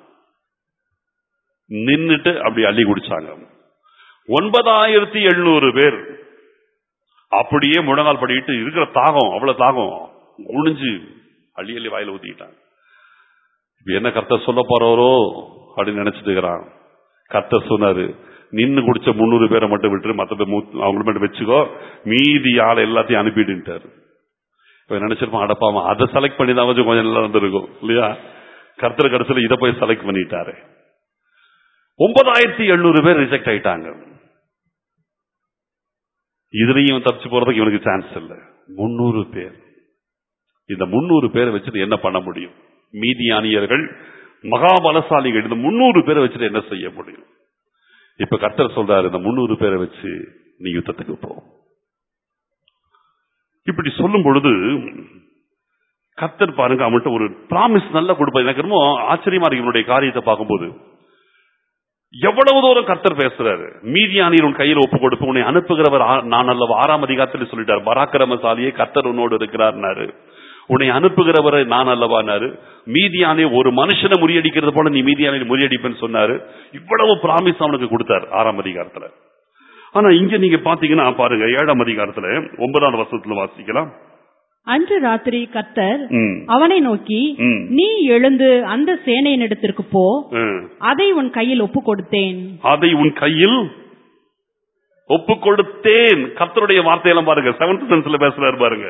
நின்னுட்டு அப்படி அள்ளி குடிச்சாங்க ஒன்பதாயிரத்தி எழுநூறு பேர் அப்படியே முழங்கால் படிட்டு இருக்கிற தாகம் அவ்வளவு தாகம் குனிஞ்சு அள்ளி அள்ளி வாயில ஊத்திக்கிட்டாங்க இப்ப என்ன கர்த்தர் சொல்ல போறவரோ அப்படின்னு நினைச்சிட்டு இருக்கிறான் கர்த்தர் சொன்னாரு நின்னு குடிச்ச முன்னூறு பேரை மட்டும் விட்டுரு மத்த பேர் மூ- அவங்கள மட்டும் வச்சுக்கோ மீதி ஆளை எல்லாத்தையும் அனுப்பிடுன்ட்டாரு இப்ப நினைச்சிருப்பான் அடப்பாம அதை செலக்ட் பண்ணி தான் கொஞ்சம் கொஞ்சம் நல்லா இருந்திருக்கும் இல்லையா கர்த்தர் கடைசியில் இதை போய் செலக்ட் பண்ணிட்டாரு ஒன்பதாயிரத்தி எழுநூறு பேர் ரிஜெக்ட் ஆயிட்டாங்க இதுலயும் தப்பிச்சு போறதுக்கு இவனுக்கு சான்ஸ் இல்ல முன்னூறு பேர் இந்த முன்னூறு பேரை வச்சுட்டு என்ன பண்ண முடியும் மீதியானியர்கள் மகாபலசாலிகள் இந்த முன்னூறு பேரை வச்சுட்டு என்ன செய்ய முடியும் இப்ப கர்த்தர் சொல்றாரு இந்த முன்னூறு பேரை வச்சு நீ யுத்தத்துக்கு போ இப்படி சொல்லும் பொழுது கர்த்தர் பாருங்க அவன்கிட்ட ஒரு ப்ராமிஸ் நல்லா கொடுப்பாரு எனக்கு ரொம்ப ஆச்சரியமா இருக்கு இவனுடைய காரியத்தை பார்க்கும்போது எவ்வளவு தூரம் கர்த்தர் பேசுறாரு மீதியானீர் உன் கையில் ஒப்பு கொடுப்பு உன்னை அனுப்புகிறவர் ஆ- நான் அல்லவா ஆறாம் அதிகாரத்தில் சொல்லிட்டார் பராக்கிரமசாலியே கர்த்தர் உன்னோடு இருக்கிறார்னாரு உன்னை அனுப்புகிறவரை நான் அல்லவானாரு மீதியானே ஒரு மனுஷனை முறியடிக்கிறது போல நீ மீதியானை முறியடிப்பேன்னு சொன்னாரு இவ்வளவு பிராமிஸ் அவனுக்கு கொடுத்தார் ஆறாம் அதிகாரத்துல ஆனா இங்க நீங்க பாத்தீங்கன்னா பாருங்க ஏழாம் அதிகாரத்துல ஒன்பதாம் வருஷத்துல வாசிக்கலாம் அன்று ராத்திரி கர்த்தர் ம், அவனை நோக்கி ம், நீ எழுந்து அந்த சேனையினிடத்திற்கு போ ம். அதை உன் கையில் ஒப்பு கொடுத்தேன் அதை உன் கையில் ஒப்பு கொடுத்தேன் கர்த்தருடைய வார்த்தையெல்லாம் பாருங்க செவன்த் சென்ஸ்ல பேசுறாரு பாருங்க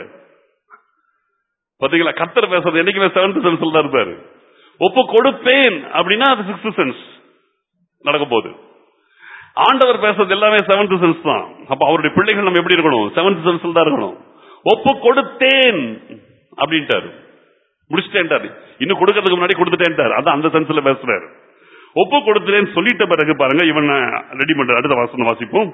பாத்தீங்களா கர்த்தர் பேசுறது என்னைக்குமே செவன்த் சென்ஸ்ல தான் இருப்பாரு ஒப்பு கொடுப்பேன் அப்படின்னா அது சிக்ஸ்த் சென்ஸ் நடக்க போகுது ஆண்டவர் பேசுறது எல்லாமே செவன்த் சென்ஸ் தான் அப்ப அவருடைய பிள்ளைகள் நம்ம எப்படி இருக்கணும் செவன்த் சென்ஸ்ல தான் இருக்கணும் ஒப்பு கொடுத்தேன் அப்படின்ட்டாரு முடிச்சிட்டேன்ட்டாரு இன்னும் கொடுக்கறதுக்கு முன்னாடி கொடுத்துட்டேன்ட்டாரு அதான் அந்த சென்ஸ்ல பேசுறாரு ஒப்பு கொடுத்துட்டேன்னு சொல்லிட்ட பிறகு பாருங்க இவன் ரெடி பண்ற அடுத்த வாசனம் வாசிப்போம்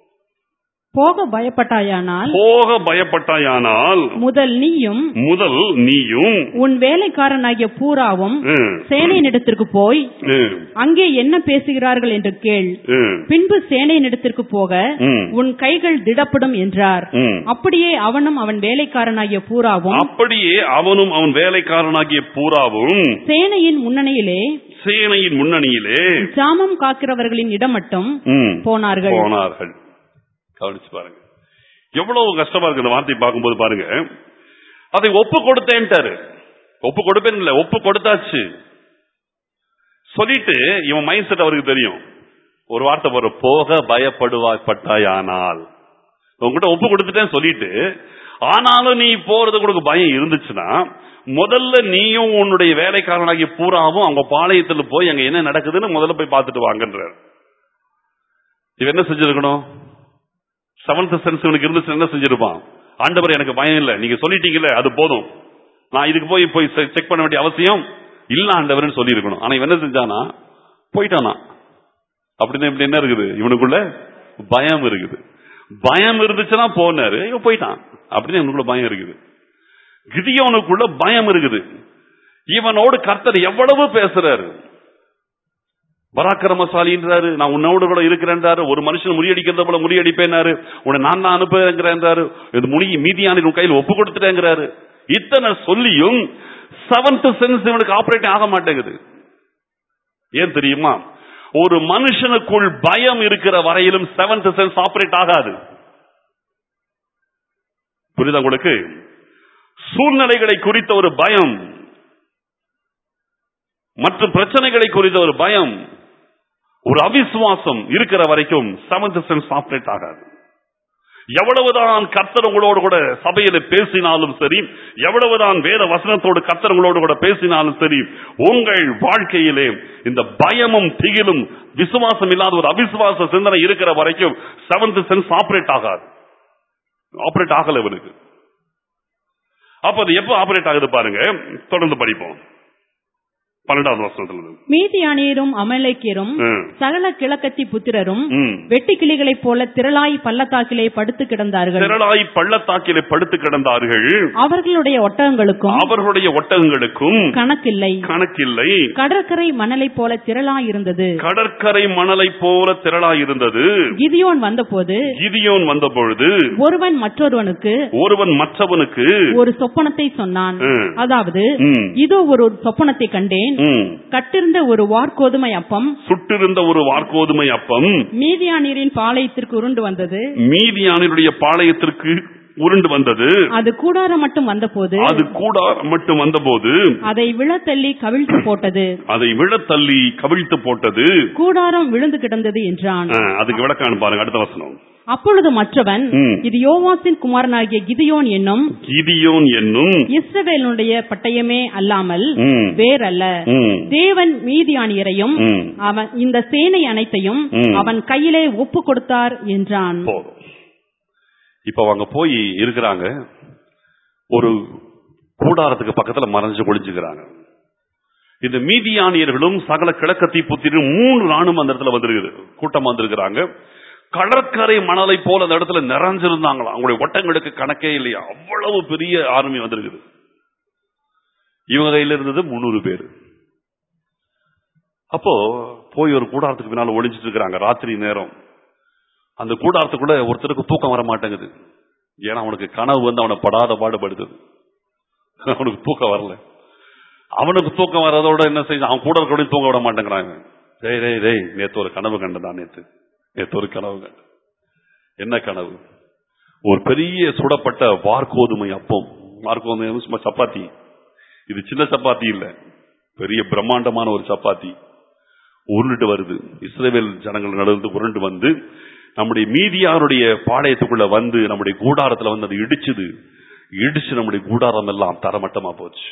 போக பயப்பட்டாயானால் போக பயப்பட்டாயானால் முதல் நீயும் முதல் நீயும் உன் வேலைக்காரனாகிய பூராவும் ம், சேனையினிடத்திற்கு போய் ம், அங்கே என்ன பேசுகிறார்கள் என்று கேள் ம், பின்பு சேனையினிடத்திற்கு போக ம், உன் கைகள் திடப்படும் என்றார் ம். அப்படியே அவனும் அவன் வேலைக்காரனாகிய பூராவும் அப்படியே அவனும் அவன் வேலைக்காரனாகிய பூராவும் சேனையின் முன்னணியிலே சேனையின் முன்னணியிலே ஜாமம் காக்கிறவர்களின் இடம் மட்டும் ம், போனார்கள் போனார்கள் கவனிச்சு பாருங்க எவ்வளவு கஷ்டமா இருக்கு இந்த வார்த்தை பார்க்கும்போது பாருங்க அதை ஒப்பு கொடுத்தேன்ட்டாரு ஒப்பு கொடுப்பேன் இல்ல ஒப்பு கொடுத்தாச்சு சொல்லிட்டு இவன் மைண்ட் செட் அவருக்கு தெரியும் ஒரு வார்த்தை போற போக பயப்படுவாய்ப்பட்டாயானால் உங்ககிட்ட ஒப்பு கொடுத்துட்டேன்னு சொல்லிட்டு ஆனாலும் நீ போறது கூட பயம் இருந்துச்சுன்னா முதல்ல நீயும் உன்னுடைய வேலைக்காரனாகிய பூராவும் அவங்க பாளையத்துல போய் அங்க என்ன நடக்குதுன்னு முதல்ல போய் பார்த்துட்டு வாங்கன்றார் இவன் என்ன செஞ்சிருக்கணும் செவன்த் சென்ஸ் இவனுக்கு இருந்துச்சு என்ன செஞ்சிருப்பான் ஆண்டவர் எனக்கு பயம் இல்லை நீங்க சொல்லிட்டீங்கல்ல அது போதும் நான் இதுக்கு போய் போய் செக் பண்ண வேண்டிய அவசியம் இல்ல ஆண்டவர்னு சொல்லி இருக்கணும் ஆனா இவன் என்ன செஞ்சானா போயிட்டானா அப்படின்னு இப்படி என்ன இருக்குது இவனுக்குள்ள பயம் இருக்குது பயம் இருந்துச்சுன்னா போனாரு இவன் போயிட்டான் அப்படின்னு இவனுக்குள்ள பயம் இருக்குது கிதியோனுக்குள்ள பயம் இருக்குது இவனோடு கர்த்தர் எவ்வளவு பேசுறாரு பராக்கிரமசாலின்றாரு நான் உன்னோடு கூட இருக்கிறேன்றாரு ஒரு மனுஷன் முறியடிக்கிறத போல முறியடிப்பேனாரு உன்னை நான் தான் அனுப்புறேங்கிறாரு இது முனி மீதியான உன் கையில் ஒப்பு கொடுத்துட்டேங்கிறாரு இத்தனை சொல்லியும் செவன்த் சென்ஸ் இவனுக்கு ஆபரேட் ஆக மாட்டேங்குது ஏன் தெரியுமா ஒரு மனுஷனுக்குள் பயம் இருக்கிற வரையிலும் செவன்த் சென்ஸ் ஆபரேட் ஆகாது புரியுதா உங்களுக்கு சூழ்நிலைகளை குறித்த ஒரு பயம் மற்றும் பிரச்சனைகளை குறித்த ஒரு பயம் ஒரு அவிசுவாசம் இருக்கிற வரைக்கும் செவன்த் சென்ஸ் ஆபரேட் ஆகாது எவ்வளவுதான் கர்த்தர் உங்களோடு கூட சபையில பேசினாலும் சரி எவ்வளவுதான் வேத வசனத்தோடு கர்த்தர் உங்களோடு கூட பேசினாலும் சரி உங்கள் வாழ்க்கையிலே இந்த பயமும் திகிலும் விசுவாசம் இல்லாத ஒரு அவிசுவாச சிந்தனை இருக்கிற வரைக்கும் செவன்த் சென்ஸ் ஆபரேட் ஆகாது ஆபரேட் ஆகல இவனுக்கு அப்ப அது எப்ப ஆபரேட் ஆகுது பாருங்க தொடர்ந்து படிப்போம் பன்னெண்டாவது வருஷத்துல இருந்து. மீதியானியரும் அமலேக்கியரும் ம். சகல கிழக்கத்தி புத்திரரும் ம். வெட்டி கிளிகளைப் போல திரளாய் பள்ளத்தாக்கிலே படுத்து கிடந்தார்கள் திரளாய் பள்ளத்தாக்கிலே படுத்து கிடந்தார்கள் அவர்களுடைய ஒட்டகங்களுக்கும் அவர்களுடைய ஒட்டகங்களுக்கும் கணக்கில்லை கணக்கில்லை கடற்கரை மணலைப் போல திரளாய் இருந்தது கடற்கரை மணலை போல திரளாய் இருந்தது கிதியோன் வந்தபோது கிதியோன் வந்த பொழுது ஒருவன் மற்றொருவனுக்கு ஒருவன் மற்றவனுக்கு ஒரு சொப்பனத்தை சொன்னான் ம். அதாவது ம். இதோ ஒரு சொப்பனத்தை கண்டேன் ம், கட்டிருந்த ஒரு வார்கோதுமை அப்பம் சுட்டிருந்த ஒரு வார்கோதுமை அப்பம் மீதியானீரின் பாளையத்திற்கு உருண்டு வந்தது மீதியானுடைய பாளையத்திற்கு உருண்டு வந்தது அது கூடாரம் மட்டும் வந்தபோது அது கூட மட்டும் வந்தபோது அதை விழத்தள்ளி கவிழ்த்து போட்டது அதை விழத்தள்ளி கவிழ்த்து போட்டது கூடாரம் விழுந்து கிடந்தது என்றான் ஆ, அதுக்கு விளக்கான்னு பாருங்க அடுத்த வசனம் அப்பொழுது மற்றவன் ம். இது யோவாசின் குமாரனாகிய கிதியோன் என்னும் கிதியோன் என்னும் இஸ்ரவேலுடைய பட்டயமே அல்லாமல் ம், வேறல்ல ம், தேவன் மீதியானியரையும் ம். அவன் இந்த சேனை அனைத்தையும் ம். அவன் கையிலே ஒப்பு கொடுத்தார் என்றான் போதும் இப்ப அவங்க போய் இருக்கிறாங்க ஒரு கூடாரத்துக்கு பக்கத்துல மறைஞ்சு ஒளிஞ்சுக்கிறாங்க இந்த மீதியானியர்களும் சகல கிழக்கத்தி புத்திரும் மூணு ராணுவம் அந்த இடத்துல வந்திருக்குது கூட்டம் வந்திருக்கிறாங்க கடற்கரை மணலை போல அந்த இடத்துல நிறைஞ்சிருந்தாங்களாம் அவங்களுடைய ஒட்டங்களுக்கு கணக்கே இல்லையா அவ்வளவு பெரிய ஆர்மி வந்திருக்குது இவங்க கையில இருந்தது முன்னூறு பேர் அப்போ போய் ஒரு கூடாரத்துக்கு பின்னால ஒளிஞ்சிட்டு இருக்கிறாங்க ராத்திரி நேரம் அந்த கூடாரத்துக்குள்ள ஒருத்தருக்கு தூக்கம் வர மாட்டேங்குது ஏன்னா அவனுக்கு கனவு வந்து அவனை படாத பாடுபடுத்துது அவனுக்கு தூக்கம் வரல அவனுக்கு தூக்கம் வர்றதோட என்ன செய்ய அவன் கூட இருக்க தூங்க விட மாட்டேங்கிறாங்க டேய் டேய் டேய் நேத்து ஒரு கனவு கண்டதான் நேத்து நேத்து ஒரு கனவு கண்ட என்ன கனவு ஒரு பெரிய சுடப்பட்ட வார்கோதுமை அப்பம் வார்கோதுமை சும்மா சப்பாத்தி இது சின்ன சப்பாத்தி இல்ல பெரிய பிரம்மாண்டமான ஒரு சப்பாத்தி உருண்டுட்டு வருது இஸ்ரேல் ஜனங்கள் நடுந்து உருண்டு வந்து நம்முடைய மீதியாருடைய பாளையத்துக்குள்ள வந்து நம்முடைய கூடாரத்துல வந்து அது இடிச்சுது இடிச்சு நம்முடைய கூடாரம் எல்லாம் தரமட்டமா போச்சு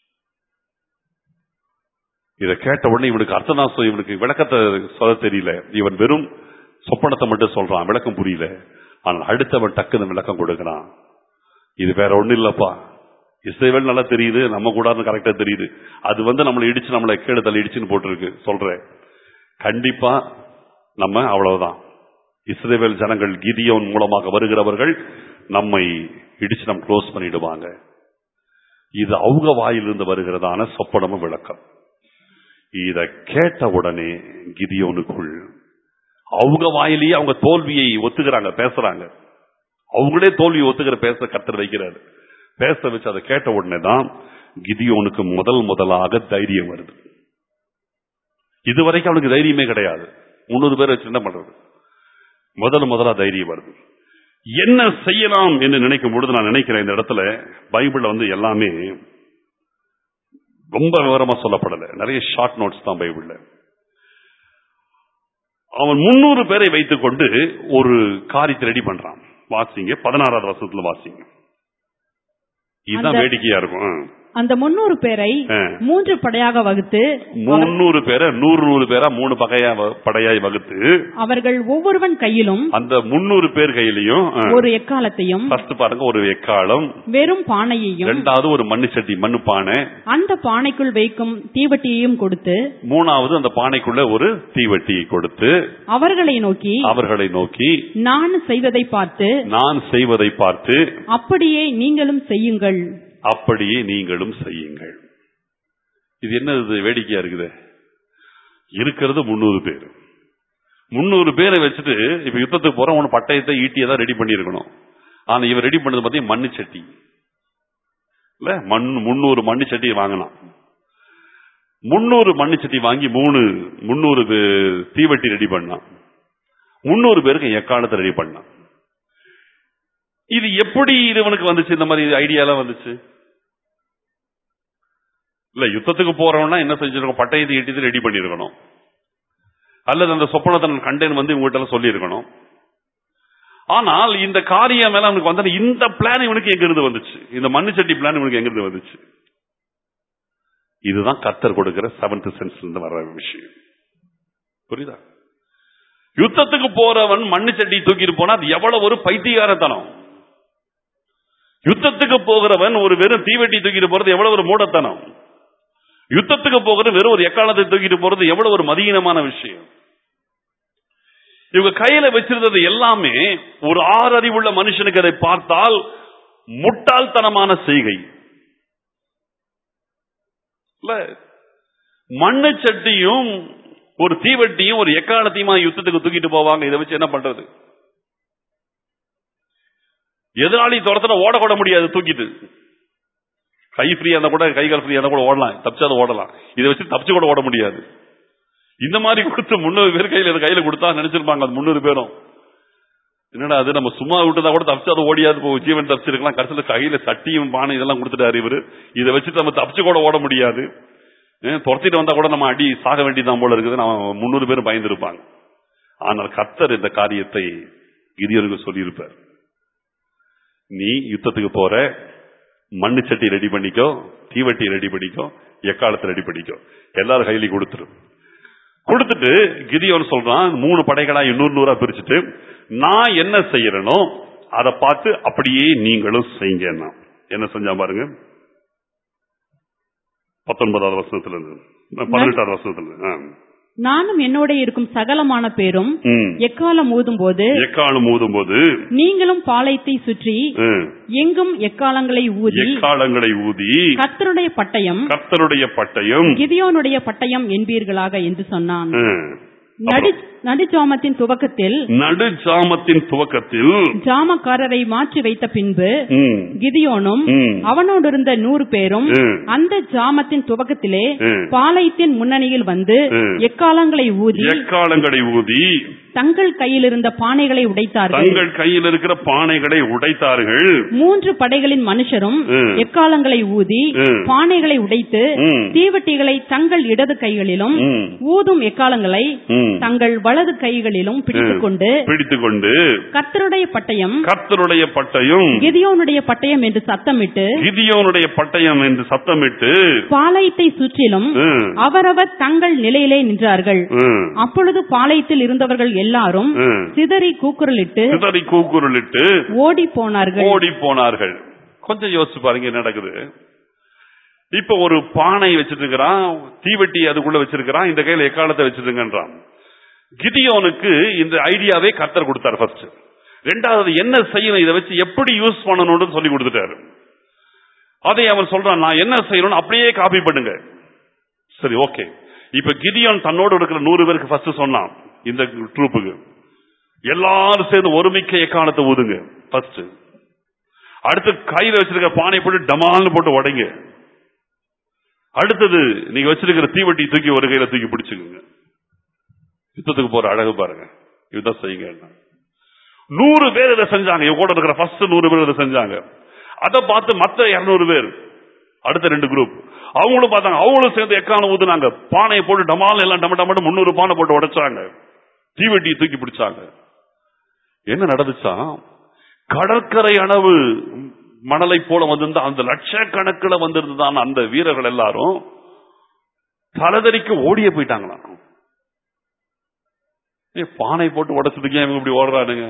இத கேட்ட உடனே இவனுக்கு அர்த்தநாசம் இவனுக்கு விளக்கத்தை சொல்ல தெரியல இவன் வெறும் சொப்பனத்தை மட்டும் சொல்றான் விளக்கம் புரியல ஆனால் அடுத்தவன் டக்குன்னு விளக்கம் கொடுக்கிறான் இது வேற ஒண்ணு இல்லப்பா இஸ்ரேல் நல்லா தெரியுது நம்ம கூடாரம் கரெக்டா தெரியுது அது வந்து நம்மளை இடிச்சு நம்மளை கீழே தள்ளி இடிச்சுன்னு போட்டிருக்கு சொல்றேன் கண்டிப்பா நம்ம அவ்வளவுதான் இஸ்ரேல் ஜனங்கள் கிதியோன் மூலமாக வருகிறவர்கள் நம்மை இடிச்சு நம்ம க்ளோஸ் பண்ணிடுவாங்க இது அவங்க வாயிலிருந்து வருகிறதான சொப்பனமும் விளக்கம் இத கேட்ட உடனே கிதியோனுக்குள் அவங்க வாயிலேயே அவங்க தோல்வியை ஒத்துக்கிறாங்க பேசுறாங்க அவங்களே தோல்வியை ஒத்துக்கிற பேச கத்தர் வைக்கிறாரு பேச வச்சு அதை கேட்ட உடனே தான் கிதியோனுக்கு முதல் முதலாக தைரியம் வருது இதுவரைக்கும் அவனுக்கு தைரியமே கிடையாது முன்னூறு பேர் வச்சு என்ன பண்றது முதல் முதலா தைரியம் வருது என்ன செய்யலாம் என்று நினைக்கும் பொழுது நான் நினைக்கிறேன் இந்த இடத்துல பைபிள்ல வந்து எல்லாமே ரொம்ப விவரமா சொல்லப்படல நிறைய ஷார்ட் நோட்ஸ் தான் பைபிள்ல அவன் முன்னூறு பேரை வைத்துக் கொண்டு ஒரு காரியத்தை ரெடி பண்றான் வாசிங்க பதினாறாவது வருஷத்துல வாசிங்க இதுதான் அந்த- வேடிக்கையா இருக்கும் ஆ. அந்த முன்னூறு பேரை ஆ. மூன்று படையாக வகுத்து முன்னூறு பேரை நூறு நூறு பேரா மூணு பகையா வ- படையாய் வகுத்து அவர்கள் ஒவ்வொருவன் கையிலும் அந்த முன்னூறு பேர் கையிலையும் ஒரு எக்காலத்தையும் ஃபர்ஸ்ட் பாருங்க ஒரு எக்காலம் வெறும் பானையையும் ரெண்டாவது ஒரு மண்ணு சட்டி மண்ணு பானை அந்த பானைக்குள் வைக்கும் தீவட்டியையும் கொடுத்து மூணாவது அந்த பானைக்குள்ள ஒரு தீவட்டியை கொடுத்து அவர்களை நோக்கி அவர்களை நோக்கி நான் செய்வதை பார்த்து நான் செய்வதை பார்த்து அப்படியே நீங்களும் செய்யுங்கள் அப்படியே நீங்களும் செய்யுங்கள் இது என்ன இது வேடிக்கையா இருக்குது இருக்கிறது முன்னூறு பேர் முன்னூறு பேரை வச்சுட்டு இப்ப யுத்தத்துக்கு போற உன பட்டயத்தை ஈட்டியை தான் ரெடி பண்ணியிருக்கணும் ஆனா இவன் ரெடி பண்ணது பார்த்தீங்கன்னா மண்ணு சட்டி இல்ல மண் முன்னூறு மண்ணு சட்டி வாங்கினான் முன்னூறு மண்ணு சட்டி வாங்கி மூணு முன்னூறு பே- தீவட்டி ரெடி பண்ணான் முன்னூறு பேருக்கு எக்காலத்தை ரெடி பண்ணான் இது எப்படி இது இவனுக்கு வந்துச்சு இந்த மாதிரி ஐடியாலாம் வந்துச்சு இல்ல யுத்தத்துக்கு போறவனா என்ன செஞ்சிருக்கோம் பட்டயத்தை ஈட்டி ரெடி பண்ணிருக்கணும் அல்லது அந்த சொப்பனத்தை நான் கண்டேன் வந்து இவங்ககிட்ட எல்லாம் சொல்லியிருக்கணும் ஆனால் இந்த காரியம் மேல அவனுக்கு வந்த இந்த பிளான் இவனுக்கு எங்க இருந்து வந்துச்சு இந்த மண்ணு சட்டி பிளான் இவனுக்கு எங்க இருந்து வந்துச்சு இதுதான் கத்தர் கொடுக்கிற செவன்த் சென்ஸ்ல இருந்து வர விஷயம் புரியுதா யுத்தத்துக்கு போறவன் மண்ணு சட்டி தூக்கிட்டு போனா அது எவ்வளவு ஒரு பைத்தியகாரத்தனம் யுத்தத்துக்கு போகிறவன் ஒரு வெறும் தீவெட்டி தூக்கிட்டு போறது எவ்வளவு ஒரு மூடத்தனம் யுத்தத்துக்கு போகிறது வெறும் ஒரு எக்காலத்தை தூக்கிட்டு போறது எவ்வளவு ஒரு மதியீனமான விஷயம் இவங்க கையில வச்சிருந்தது எல்லாமே ஒரு ஆறு அறிவுள்ள மனுஷனுக்கு அதை பார்த்தால் முட்டாள்தனமான செய்கை இல்ல மண்ணு சட்டியும் ஒரு தீவெட்டியும் ஒரு எக்காலத்தையுமா யுத்தத்துக்கு தூக்கிட்டு போவாங்க இதை வச்சு என்ன பண்றது எதிராளி துரத்துல ஓடக்கூட முடியாது தூக்கிட்டு கை ஃப்ரீயா இருந்தா கூட கை கால் ஃப்ரீயா இருந்தா கூட ஓடலாம் தப்பிச்சாத ஓடலாம் இதை வச்சு தப்பிச்சு கூட ஓட முடியாது இந்த மாதிரி கொடுத்து முன்னூறு பேர் கையில இதை கையில கொடுத்தா நினைச்சிருப்பாங்க அது முன்னூறு பேரும் என்னடா அது நம்ம சும்மா விட்டுதா கூட தப்பிச்சாத ஓடியாது போ ஜீவன் தப்பிச்சிருக்கலாம் கடைசியில கையில சட்டியும் பானை இதெல்லாம் கொடுத்துட்டாரு இவரு இதை வச்சு நம்ம தப்பிச்சு கூட ஓட முடியாது ஏன், துரத்திட்டு வந்தா கூட நம்ம அடி சாக வேண்டியதான் போல இருக்குது நம்ம முன்னூறு பேரும் பயந்துருப்பாங்க ஆனால் கத்தர் இந்த காரியத்தை கிதியனுக்கு சொல்லியிருப்பார் நீ யுத்தத்துக்கு போற மண்ணு சட்டி ரெடி பண்ணிக்கோ தீவட்டி ரெடி பண்ணிக்கோ எக்காலத்தை ரெடி பண்ணிக்கோ எல்லாரும் கையிலையும் கொடுத்துரு கொடுத்துட்டு கிதியோன் சொல்றான் மூணு படைகளா இன்னொரு நூறா பிரிச்சுட்டு நான் என்ன செய்யறேனோ அதை பார்த்து அப்படியே நீங்களும் செய்யுங்க என்ன செஞ்சா பாருங்க பத்தொன்பதாவது வருஷத்துல இருந்து பதினெட்டாவது வருஷத்துல இருந்து ஆ. நானும் என்னோட இருக்கும் சகலமான பேரும் ம். எக்காலம் ஊதும் போது எக்காலம் ஊதும் போது நீங்களும் பாளையத்தை சுற்றி ம், எங்கும் எக்காலங்களை ஊதி எக்காலங்களை ஊதி கர்த்தருடைய பட்டயம் கர்த்தருடைய பட்டயம் கிதியோனுடைய பட்டயம் என்பீர்களாக என்று சொன்னான் ம், நடு நடுஜாமத்தின் துவக்கத்தில் நடு ஜாமத்தின் துவக்கத்தில் ஜாமக்காரரை மாற்றி வைத்த பின்பு ம், கிதியோனும் ம், அவனோடு இருந்த நூறு பேரும் ம், அந்த ஜாமத்தின் துவக்கத்திலே ம். பாளையத்தின் முன்னணியில் வந்து ம். எக்காலங்களை ஊதி எக்காலங்களை ஊதி தங்கள் கையில் இருந்த பானைகளை உடைத்தார்கள் தங்கள் கையில் இருக்கிற பானைகளை உடைத்தார்கள் மூன்று படைகளின் மனுஷரும் ம். எக்காலங்களை ஊதி ம். பானைகளை உடைத்து ம். தீவட்டிகளை தங்கள் இடது கைகளிலும் ம், ஊதும் எக்காலங்களை ம். தங்கள் வலது கைகளிலும் பிடித்துக்கொண்டு பிடித்துக்கொண்டு கர்த்தருடைய பட்டயம் கர்த்தருடைய பட்டயம் கிதியோனுடைய பட்டயம் என்று சத்தமிட்டு கிதியோனுடைய பட்டயம் என்று சத்தமிட்டு பாளையத்தை சுற்றிலும் ம், அவரவர் தங்கள் நிலையிலே நின்றார்கள் ம், அப்பொழுது பாளையத்தில் இருந்தவர்கள் எல்லாரும் ம். சிதறி கூக்குரலிட்டு சிதறி கூக்குரலிட்டு ஓடி போனார்கள் ஓடி போனார்கள் கொஞ்சம் யோசிச்சு பாருங்க என்ன நடக்குது இப்ப ஒரு பானை வச்சிட்டு இருக்கிறான் தீவெட்டி அதுக்குள்ள வச்சிருக்கிறான் இந்த கையில எக்காலத்தை வச்சிருங்கன்றான் கிதியோனுக்கு இந்த ஐடியாவே கர்த்தர் கொடுத்தார் ஃபர்ஸ்ட் ரெண்டாவது என்ன செய்யணும் இதை வச்சு எப்படி யூஸ் பண்ணணும்னு சொல்லி கொடுத்துட்டாரு அதை அவன் சொல்றான் நான் என்ன செய்யணும்னு அப்படியே காப்பி பண்ணுங்க சரி ஓகே இப்ப கிதியோன் தன்னோடு இருக்கிற நூறு பேருக்கு ஃபர்ஸ்ட் சொன்னான் இந்த ட்ரூப்புக்கு எல்லாரும் சேர்ந்து ஒருமிக்க எக்காலத்தை ஊதுங்க ஃபர்ஸ்ட் அடுத்து கையில வச்சிருக்க பானை போட்டு டமால்னு போட்டு உடைங்க அடுத்தது நீங்க வச்சிருக்கிற தீவட்டி தூக்கி ஒரு கையில தூக்கி பிடிச்சுக்குங்க யுத்தத்துக்கு போற அழகு பாருங்க யுத்தம் செய்யுங்க நூறு பேர் இதை செஞ்சாங்க இவங்க கூட இருக்கிற ஃபர்ஸ்ட் நூறு பேர் இதை செஞ்சாங்க அதை பார்த்து மத்த இருநூறு பேர் அடுத்த ரெண்டு குரூப் அவங்களும் பார்த்தாங்க அவங்களும் சேர்ந்து எக்கான ஊதுனாங்க பானையை போட்டு டமால் எல்லாம் டம டமட்டு முன்னூறு பானை போட்டு உடைச்சாங்க தீவெட்டியை தூக்கி பிடிச்சாங்க என்ன நடந்துச்சா கடற்கரை அளவு மணலை போல வந்திருந்த அந்த லட்சக்கணக்கில் வந்திருந்ததான அந்த வீரர்கள் எல்லாரும் தலதறிக்க ஓடியே போயிட்டாங்களாம் ஏய், பானை போட்டு உடைச்சதுக்கு ஏன் இவங்க இப்படி ஓடுறானுங்க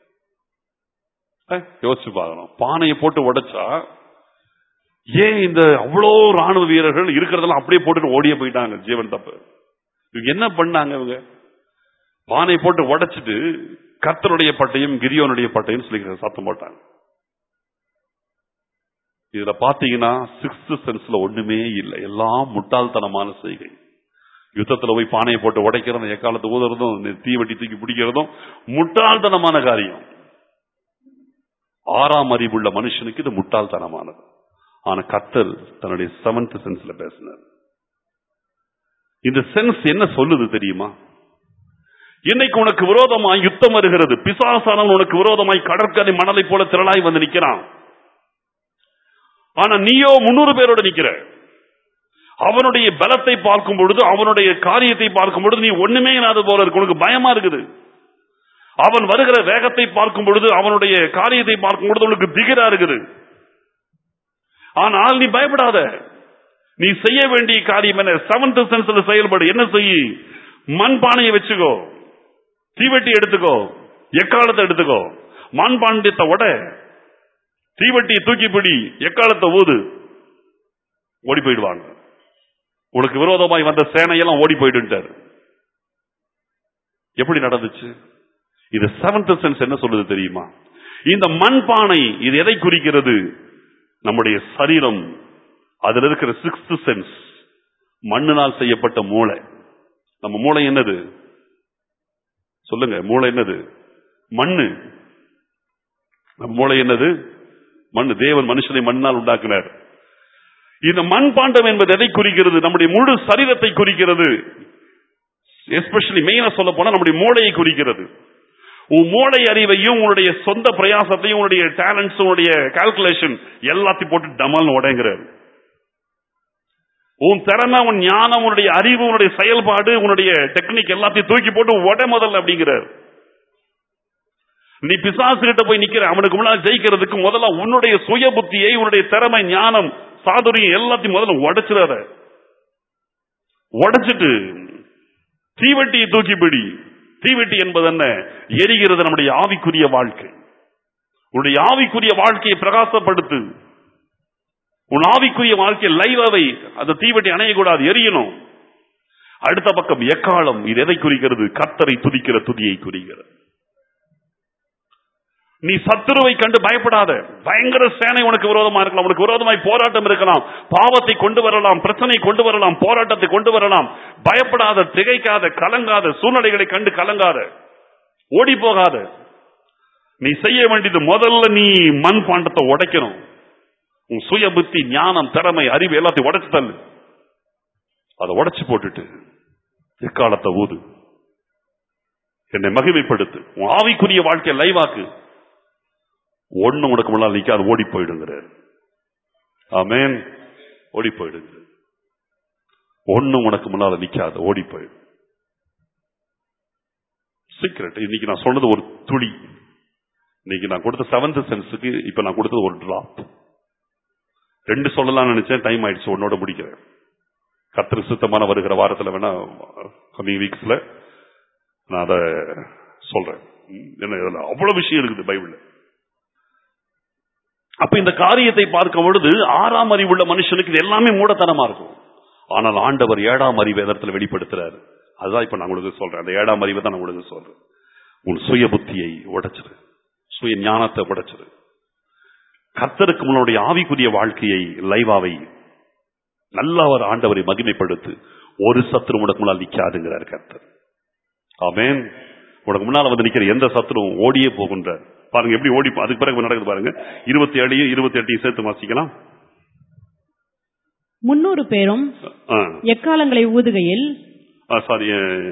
ஏய், யோசிச்சு பார்க்கணும் பானையை போட்டு உடைச்சா ஏன் இந்த அவ்வளோ ராணுவ வீரர்கள் இருக்கிறதெல்லாம் அப்படியே போட்டுட்டு ஓடியே போயிட்டாங்க ஜீவன் தப்பு இவங்க என்ன பண்ணாங்க இவங்க பானை போட்டு உடைச்சிட்டு கர்த்தருடைய பட்டையும் கிரியோனுடைய பட்டையும் சொல்லி சத்தம் போட்டாங்க இதுல பாத்தீங்கன்னா சிக்ஸ்த் சென்ஸ்ல ஒண்ணுமே இல்லை எல்லாம் முட்டாள்தனமான செய்கை யுத்தத்துல போய் பானையை போட்டு உடைக்கிறதும் எக்காலத்து ஊதுறதும் இந்த தீவட்டி தூக்கி பிடிக்கிறதும் முட்டாள்தனமான காரியம் ஆறாம் அறிவுள்ள மனுஷனுக்கு இது முட்டாள்தனமானது ஆனா கத்தல் தன்னுடைய செவன்த் சென்ஸ்ல பேசினார் இந்த சென்ஸ் என்ன சொல்லுது தெரியுமா இன்னைக்கு உனக்கு விரோதமாய் யுத்தம் வருகிறது பிசாசானவன் உனக்கு விரோதமாய் கடற்கரை மணலை போல திரளாய் வந்து நிக்கிறான் ஆனா நீயோ முன்னூறு பேரோட நிக்கிற அவனுடைய பலத்தை பார்க்கும் பொழுது அவனுடைய காரியத்தை பார்க்கும் பொழுது நீ ஒண்ணுமே இல்லாத போல இருக்கு உனக்கு பயமா இருக்குது அவன் வருகிற வேகத்தை பார்க்கும் பொழுது அவனுடைய காரியத்தை பார்க்கும் பொழுது உனக்கு திகிரா இருக்குது ஆனால் நீ பயப்படாத நீ செய்ய வேண்டிய காரியம் என்ன செவன்த் சென்ஸ்ல செயல்படு என்ன செய்ய மண்பானையை வச்சுக்கோ தீவெட்டி எடுத்துக்கோ எக்காலத்தை எடுத்துக்கோ மண்பாண்டத்தை உட தீவெட்டியை தூக்கி பிடி எக்காலத்தை ஊது ஓடி போயிடுவாங்க உனக்கு விரோதமாய் வந்த சேனையெல்லாம் ஓடி போயிடுட்டார் எப்படி நடந்துச்சு இது செவன்த் சென்ஸ் என்ன சொல்லுது தெரியுமா இந்த மண்பானை இது எதை குறிக்கிறது நம்முடைய சரீரம் அதுல இருக்கிற சிக்ஸ்த் சென்ஸ் மண்ணினால் செய்யப்பட்ட மூளை நம்ம மூளை என்னது சொல்லுங்க மூளை என்னது மண்ணு நம்ம மூளை என்னது மண் தேவன் மனுஷனை மண்ணால் உண்டாக்கினார் இந்த மண் பாண்டம் என்பது எதை குறிக்கிறது நம்முடைய முழு சரீரத்தை குறிக்கிறது எஸ்பெஷலி மெயினா சொல்ல போனா நம்முடைய மூளையை குறிக்கிறது உன் மூளை அறிவையும் உன்னுடைய சொந்த பிரயாசத்தையும் உன்னுடைய டேலண்ட்ஸ் உன்னுடைய கால்குலேஷன் எல்லாத்தையும் போட்டு டமால்னு உடைங்கிறார் உன் திறமை உன் ஞானம் உன்னுடைய அறிவு உன்னுடைய செயல்பாடு உன்னுடைய டெக்னிக் எல்லாத்தையும் தூக்கி போட்டு உட முதல்ல அப்படிங்கிறார் நீ பிசாசு கிட்ட போய் நிக்கிற அவனுக்கு முன்னாடி ஜெயிக்கிறதுக்கு முதல்ல உன்னுடைய சுய புத்தியை உன்னுடைய திறமை ஞானம் சாதுரியம் எல்லாத்தையும் முதல்ல உடைச்சிடாத உடைச்சிட்டு தீவெட்டியை தூக்கி பிடி தீவெட்டி என்பது என்ன எரிகிறது நம்முடைய ஆவிக்குரிய வாழ்க்கை உன்னுடைய ஆவிக்குரிய வாழ்க்கையை பிரகாசப்படுத்து உன் ஆவிக்குரிய வாழ்க்கை லைவாவை அந்த தீவெட்டி அணையக்கூடாது எரியணும் அடுத்த பக்கம் எக்காலம் இது எதை குறிக்கிறது கத்தரை துதிக்கிற துதியை குறிக்கிறது நீ சத்துருவை கண்டு பயப்படாத பயங்கர சேனை உனக்கு விரோதமா இருக்கலாம் உனக்கு விரோதமாய் போராட்டம் இருக்கலாம் பாவத்தை கொண்டு வரலாம் பிரச்சனை கொண்டு வரலாம் போராட்டத்தை கொண்டு வரலாம் பயப்படாத திகைக்காத கலங்காத சூழ்நிலைகளை கண்டு கலங்காத ஓடி போகாத நீ செய்ய வேண்டியது முதல்ல நீ மண் பாண்டத்தை உடைக்கணும் உன் சுய புத்தி ஞானம் திறமை அறிவு எல்லாத்தையும் உடைச்சு தள்ளு அதை உடைச்சு போட்டுட்டு எக்காலத்தை ஊது என்னை மகிமைப்படுத்து உன் ஆவிக்குரிய வாழ்க்கை லைவாக்கு ஒண்ணு உனக்கு முன்னால் நிக்காது ஓடி போயிடுங்கிறார் ஆமேன் ஓடி போயிடுங்க ஒண்ணு உனக்கு முன்னால நிக்காது ஓடி போயிடு சீக்கிரட் இன்னைக்கு நான் சொன்னது ஒரு துளி இன்னைக்கு நான் கொடுத்த செவன்த் சென்ஸுக்கு இப்ப நான் கொடுத்தது ஒரு டிராப் ரெண்டு சொல்லலாம்னு நினைச்சேன் டைம் ஆயிடுச்சு உன்னோட முடிக்கிறேன் கத்திர சுத்தமான வருகிற வாரத்துல வேணா கம்மிங் வீக்ஸ்ல நான் அதை சொல்றேன் ம், என்ன இதுல அவ்வளவு விஷயம் இருக்குது பைபிள்ல அப்ப இந்த காரியத்தை பார்க்கும் பொழுது ஆறாம் அறிவுள்ள மனுஷனுக்கு இது எல்லாமே மூடத்தனமா இருக்கும் ஆனால் ஆண்டவர் ஏழாம் அறிவு எதத்துல வெளிப்படுத்துறாரு அதுதான் இப்ப நான் உங்களுக்கு சொல்றேன் அந்த ஏழாம் அறிவை தான் நான் உங்களுக்கு சொல்றேன் உன் சுய புத்தியை உடைச்சிரு சுய ஞானத்தை உடைச்சிரு கர்த்தருக்கு முன்னுடைய ஆவிக்குரிய வாழ்க்கையை லைவாவை நல்ல ஒரு ஆண்டவரை மகிமைப்படுத்து ஒரு சத்துரு உனக்கு முன்னால் நிக்காதுங்கிறார் கர்த்தர் ஆமென் உனக்கு முன்னால வந்து நிக்கிற எந்த சத்துரும் ஓடியே போகின்றார் பாருங்க எப்படி ஓடி போ- அதுக்கு பிறகு நடக்குது பாருங்க இருபத்தி ஏழையும் இருபத்தி எட்டையும் சேர்த்து வாசிக்கலாம் முன்னூறு பேரும் எக்காலங்களை ஊதுகையில் சாரி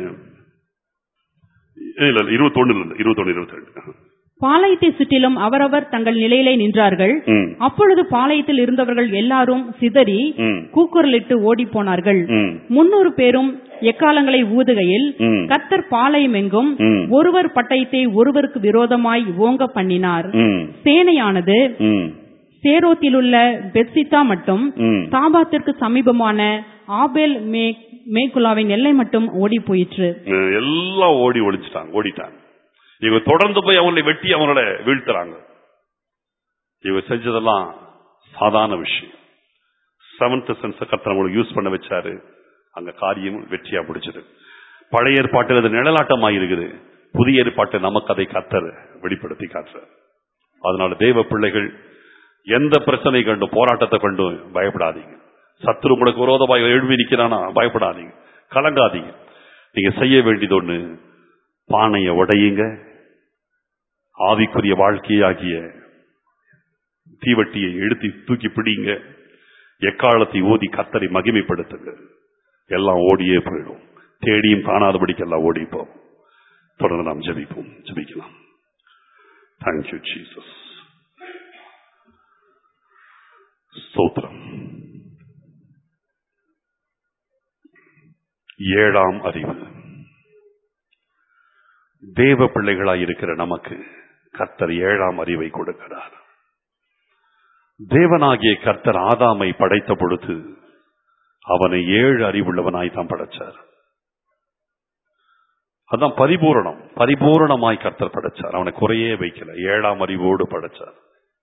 இல்ல இல்ல இருபத்தொன்னு இல்ல இருபத்தொன்னு இருபத்தி ரெண்டு பாளையத்தை சுற்றிலும் அவரவர் தங்கள் நிலையிலே நின்றார்கள் ம் அப்பொழுது பாளையத்தில் இருந்தவர்கள் எல்லாரும் சிதறி ம் கூக்குரலிட்டு ஓடிப் போனார்கள் ம் முன்னூறு பேரும் எக்காலங்களை ஊதுகையில் ம் கத்தர் பாளையம் எங்கும் ம். ஒருவர் பட்டயத்தை ஒருவருக்கு விரோதமாய் ஓங்க பண்ணினார் ம் சேனையானது ம் சேரோத்திலுள்ள பெத்சித்தா மட்டும் ம். தாபாத்திற்கு சமீபமான ஆபேல் மே மேகுலாவின் எல்லை மட்டும் ஓடி போயிற்று அஹ் எல்லாம் ஓடி ஒளிச்சிட்டாங்க ஓடிட்டாங்க இவங்க தொடர்ந்து போய் அவங்களை வெட்டி அவங்கள வீழ்த்துறாங்க இவங்க செஞ்சதெல்லாம் சாதாரண விஷயம் செவன்த் சென்ஸ் கர்த்தர் அவங்களுக்கு யூஸ் பண்ண வச்சாரு அங்க காரியம் வெற்றியா முடிச்சது பழைய ஏற்பாட்டில் அது நிழலாட்டமாக இருக்குது புதிய ஏற்பாட்டு நமக்கு அதை கத்தர் வெளிப்படுத்தி காட்டுறார் அதனால தேவ பிள்ளைகள் எந்த பிரச்சனை கண்டு போராட்டத்தை கண்டு பயப்படாதீங்க சத்துரு உங்களுக்கு விரோதமாக எழுப்பி நிக்கிறானா பயப்படாதீங்க கலங்காதீங்க நீங்க செய்ய வேண்டியது ஒண்ணு பானையை உடையுங்க ஆவிக்குரிய வாழ்க்கையாகிய தீவட்டியை எடுத்து தூக்கி பிடிங்க எக்காலத்தை ஊதி கத்தரை மகிமைப்படுத்துங்க எல்லாம் ஓடியே போயிடும் தேடியும் காணாதபடிக்கெல்லாம் ஓடி போகும் தொடர்ந்து நாம் ஜெபிப்போம் ஜெபிக்கலாம் தேங்க்யூ ஜீசஸ் ஸ்தோத்திரம் ஏழாம் அறிவு தேவ பிள்ளைகளாய் இருக்கிற நமக்கு கர்த்தர் ஏழாம் அறிவை கொடுக்கிறார் தேவனாகிய கர்த்தர் ஆதாமை படைத்த பொழுது அவனை ஏழு அறிவுள்ளவனாய் தான் படைச்சார் அதான் பரிபூரணம் பரிபூரணமாய் கர்த்தர் படைச்சார் அவனை குறையே வைக்கல ஏழாம் அறிவோடு படைச்சார்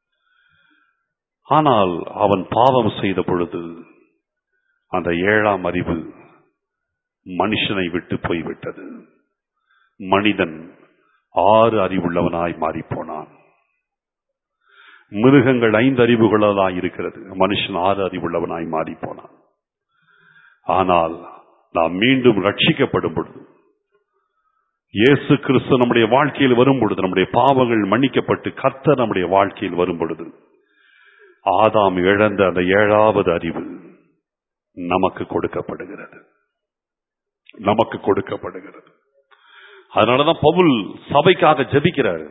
ஆனால் அவன் பாவம் செய்த பொழுது அந்த ஏழாம் அறிவு மனுஷனை விட்டு போய்விட்டது மனிதன் ஆறு அறிவுள்ளவனாய் மாறிப்போனான் மிருகங்கள் ஐந்து அறிவுகளதாய் இருக்கிறது மனுஷன் ஆறு அறிவுள்ளவனாய் மாறிப்போனான் ஆனால் நாம் மீண்டும் ரட்சிக்கப்படும் பொழுது இயேசு கிறிஸ்து நம்முடைய வாழ்க்கையில் வரும் பொழுது நம்முடைய பாவங்கள் மன்னிக்கப்பட்டு கர்த்தர் நம்முடைய வாழ்க்கையில் வரும் பொழுது ஆதாம் இழந்த அந்த ஏழாவது அறிவு நமக்கு கொடுக்கப்படுகிறது நமக்கு கொடுக்கப்படுகிறது அதனாலதான் பவுல் சபைக்காக ஜெபிக்கிறார்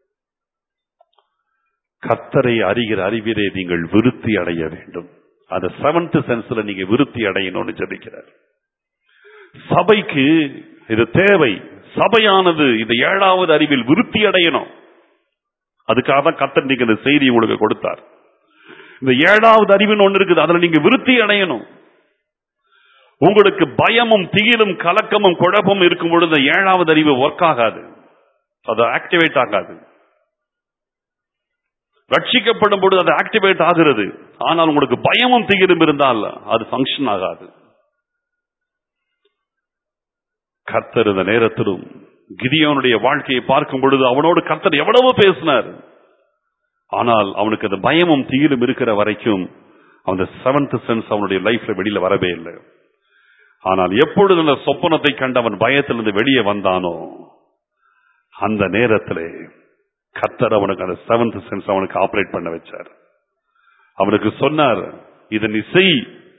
கர்த்தரை அறிகிற அறிவிலே நீங்கள் விருத்தி அடைய வேண்டும் அந்த செவன்த் சென்ஸ்ல நீங்க விருத்தி அடையணும்னு ஜெபிக்கிறார் சபைக்கு இது தேவை சபையானது இந்த ஏழாவது அறிவில் விருத்தி அடையணும் அதுக்காக தான் கத்தர் நீங்க இந்த செய்தி உங்களுக்கு கொடுத்தார் இந்த ஏழாவது அறிவுன்னு ஒண்ணு இருக்குது அதுல நீங்க விருத்தி அடையணும் உங்களுக்கு பயமும் திகிலும் கலக்கமும் குழப்பமும் இருக்கும் பொழுது இந்த ஏழாவது அறிவு ஒர்க் ஆகாது அது ஆக்டிவேட் ஆகாது ரட்சிக்கப்படும் பொழுது அது ஆக்டிவேட் ஆகிறது ஆனால் உங்களுக்கு பயமும் திகிலும் இருந்தால் அது ஃபங்க்ஷன் ஆகாது கர்த்தர் இந்த நேரத்திலும் கிதியோனுடைய வாழ்க்கையை பார்க்கும் பொழுது அவனோடு கர்த்தர் எவ்வளவு பேசினார் ஆனால் அவனுக்கு அந்த பயமும் திகிலும் இருக்கிற வரைக்கும் அந்த செவன்த் சென்ஸ் அவனுடைய லைஃப்ல வெளியில வரவே இல்லை ஆனால் எப்பொழுது அந்த சொப்பனத்தை கண்டு அவன் பயத்திலிருந்து வெளியே வந்தானோ அந்த நேரத்திலே கர்த்தர் அவனுக்கு அந்த செவன்த் சென்ஸ் அவனுக்கு ஆபரேட் பண்ண வச்சார் அவனுக்கு சொன்னார் இதை நீ செய்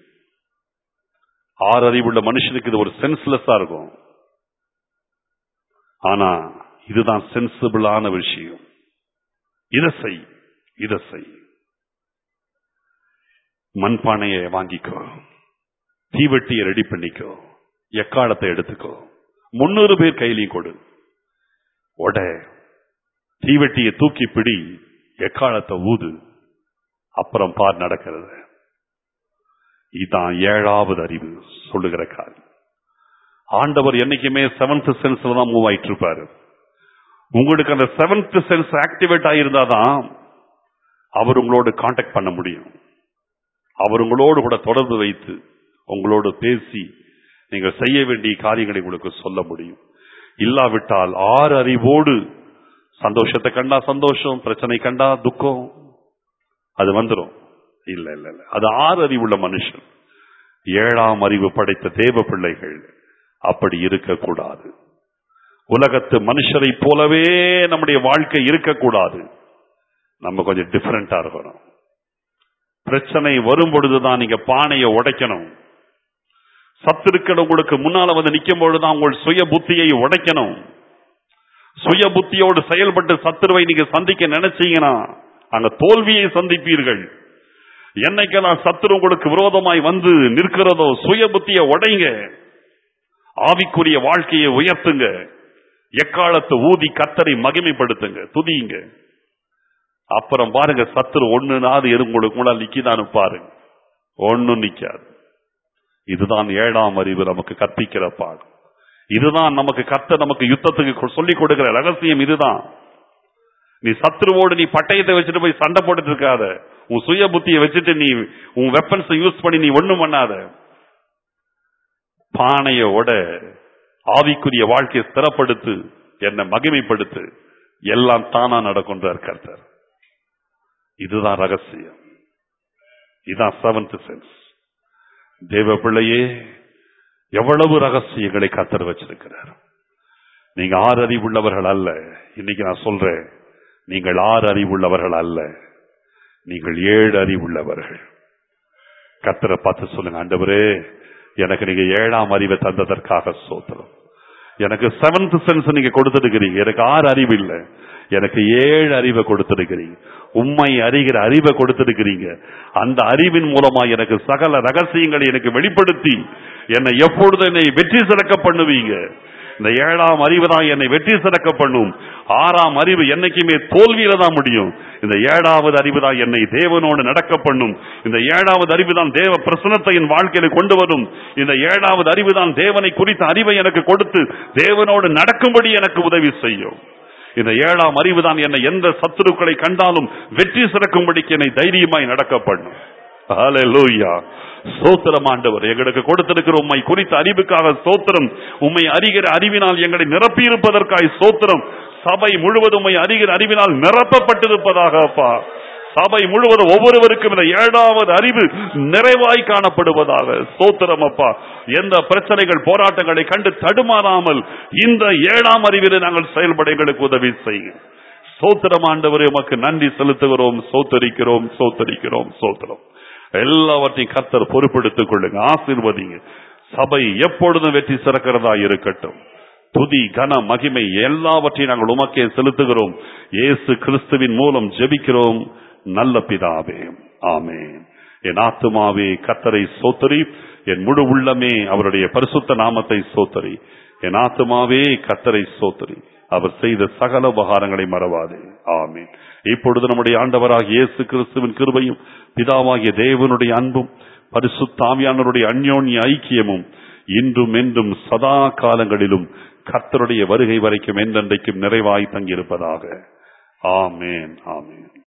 ஆறு அறிவுள்ள மனுஷனுக்கு இது ஒரு சென்ஸ்லெஸ்ஸா இருக்கும் ஆனா இதுதான் சென்சிபிளான விஷயம் இதை செய் இதை செய் மண்பானையை வாங்கிக்கோ தீவெட்டியை ரெடி பண்ணிக்கோ எக்காலத்தை எடுத்துக்கோ முன்னூறு பேர் கையிலையும் கொடு உட தீவெட்டியை தூக்கி பிடி எக்காலத்தை ஊது அப்புறம் பார் நடக்கிறது இதான் ஏழாவது அறிவு சொல்லுகிற காரியம் ஆண்டவர் என்னைக்குமே செவன்த் சென்ஸ்ல தான் மூவ் ஆயிட்டு இருப்பாரு உங்களுக்கு அந்த செவன்த் சென்ஸ் ஆக்டிவேட் ஆயிருந்தாதான் அவர் உங்களோடு காண்டாக்ட் பண்ண முடியும் அவர் உங்களோடு கூட தொடர்பு வைத்து உங்களோடு பேசி நீங்கள் செய்ய வேண்டிய காரியங்களை உங்களுக்கு சொல்ல முடியும் இல்லாவிட்டால் ஆறு அறிவோடு சந்தோஷத்தை கண்டா சந்தோஷம் பிரச்சனை கண்டா துக்கம் அது வந்துடும் இல்ல இல்ல இல்ல அது ஆறு அறிவுள்ள மனுஷன் ஏழாம் அறிவு படைத்த தேவ பிள்ளைகள் அப்படி இருக்கக்கூடாது உலகத்து மனுஷரை போலவே நம்முடைய வாழ்க்கை இருக்கக்கூடாது நம்ம கொஞ்சம் டிஃபரெண்டா இருக்கணும் பிரச்சனை வரும் பொழுதுதான் நீங்க பானையை உடைக்கணும் சத்துருக்கள் உங்களுக்கு முன்னால வந்து நிக்கும் பொழுதுதான் உங்கள் சுய புத்தியை உடைக்கணும் சுய புத்தியோடு செயல்பட்டு சத்துருவை நீங்க சந்திக்க நினைச்சீங்கன்னா அங்க தோல்வியை சந்திப்பீர்கள் என்னைக்கெல்லாம் சத்துரு உங்களுக்கு விரோதமாய் வந்து நிற்கிறதோ சுய புத்தியை உடைங்க ஆவிக்குரிய வாழ்க்கையை உயர்த்துங்க எக்காலத்தை ஊதி கத்தரை மகிமைப்படுத்துங்க துதியுங்க அப்புறம் பாருங்க சத்துரு ஒண்ணுனாது உங்களுக்கு கூட நிக்கிதான்னு பாருங்க ஒண்ணும் நிக்காது இதுதான் ஏழாம் அறிவு நமக்கு கற்பிக்கிற பாடம் இதுதான் நமக்கு கத்த நமக்கு யுத்தத்துக்கு சொல்லிக் கொடுக்கிற ரகசியம் இதுதான் நீ சத்ருவோடு நீ பட்டயத்தை வச்சுட்டு போய் சண்டை போட்டுட்டு இருக்காத உன் சுய புத்தியை வச்சுட்டு நீ உன் வெப்பன்ஸ் யூஸ் பண்ணி நீ ஒண்ணும் பண்ணாத பானையோட ஆவிக்குரிய வாழ்க்கையை ஸ்திரப்படுத்து என்னை மகிமைப்படுத்து எல்லாம் தானா நடக்கும்ன்றார் கர்த்தர் இதுதான் ரகசியம் இதுதான் செவன்த் சென்ஸ் தேவ பிள்ளையே எவ்வளவு ரகசியங்களை கத்தர் வச்சிருக்கிறார் நீங்க ஆறு அறிவுள்ளவர்கள் அல்ல இன்னைக்கு நான் சொல்றேன் நீங்கள் ஆறு அறிவுள்ளவர்கள் அல்ல நீங்கள் ஏழு அறிவுள்ளவர்கள் கத்தரை பார்த்து சொல்லுங்க ஆண்டவரே எனக்கு நீங்க ஏழாம் அறிவை தந்ததற்காக சோத்திரம் எனக்கு செவன்த் சென்ஸ் நீங்க கொடுத்துருக்கிறீங்க எனக்கு ஆறு அறிவு இல்லை எனக்கு ஏழு அறிவை கொடுத்திருக்கிறீங்க உண்மை அறிகிற அறிவை கொடுத்திருக்கிறீங்க அந்த அறிவின் மூலமா எனக்கு சகல ரகசியங்களை எனக்கு வெளிப்படுத்தி என்னை எப்பொழுது என்னை வெற்றி சிறக்க பண்ணுவீங்க இந்த ஏழாம் அறிவு தான் என்னை வெற்றி சிறக்க பண்ணும் ஆறாம் அறிவு என்னைக்குமே தோல்வியில தான் முடியும் இந்த ஏழாவது அறிவு தான் என்னை தேவனோடு நடக்க பண்ணும் இந்த ஏழாவது அறிவு தான் தேவ பிரசனத்தை என் வாழ்க்கையில கொண்டு வரும் இந்த ஏழாவது அறிவு தான் தேவனை குறித்த அறிவை எனக்கு கொடுத்து தேவனோடு நடக்கும்படி எனக்கு உதவி செய்யும் இந்த ஏழாம் அறிவு தான் என்னை எந்த சத்துருக்களை கண்டாலும் வெற்றி சிறக்கும்படிக்கு என்னை தைரியமாய் நடக்க பண்ணும் ஹalleluya சோத்திரம் ஆண்டவர் எங்களுக்கு கொடுத்திருக்கிற உம்மை குறித்த அறிவுக்காக சோத்திரம் உம்மை அறிகிற அறிவினால் எங்களை நிரப்பி இருப்பதற்காய் சோத்திரம் சபை முழுவதும் உம்மை அறிகிற அறிவினால் நிரப்பப்பட்டிருப்பதாக அப்பா சபை முழுவதும் ஒவ்வொருவருக்கும் இந்த ஏழாவது அறிவு நிறைவாய் காணப்படுவதாக சோத்திரம் அப்பா எந்த பிரச்சனைகள் போராட்டங்களை கண்டு தடுமாறாமல் இந்த ஏழாம் அறிவிலே நாங்கள் செயல்பட எங்களுக்கு உதவி செய்யும் சோத்திரம் ஆண்டவரே உமக்கு நன்றி செலுத்துகிறோம் சோத்தரிக்கிறோம் சோத்தரிக்கிறோம் சோத்திரம் எல்லாவற்றையும் கர்த்தர் பொறுப்பெடுத்துக் கொள்ளுங்க ஆசீர்வதிங்க சபை எப்பொழுதும் வெற்றி சிறக்கிறதா இருக்கட்டும் துதி கன மகிமை எல்லாவற்றையும் நாங்கள் உமக்கே செலுத்துகிறோம் இயேசு கிறிஸ்துவின் மூலம் ஜெபிக்கிறோம் நல்ல பிதாவே ஆமென் என் ஆத்துமாவே கத்தரை சோத்தரி என் முழு உள்ளமே அவருடைய பரிசுத்த நாமத்தை சோத்தரி என் ஆத்துமாவே கத்தரை சோத்தரி அவர் செய்த சகல உபகாரங்களை மறவாதே ஆமென் இப்பொழுது நம்முடைய ஆண்டவராகிய இயேசு கிறிஸ்துவின் கிருபையும் பிதாவாகிய தேவனுடைய அன்பும் பரிசுத்தாமியானவருடைய அந்யோன்ய ஐக்கியமும் இன்றும் என்றும் சதா காலங்களிலும் கர்த்தருடைய வருகை வரைக்கும் என்றென்றைக்கும் நிறைவாய் தங்கியிருப்பதாக ஆமேன் ஆமேன்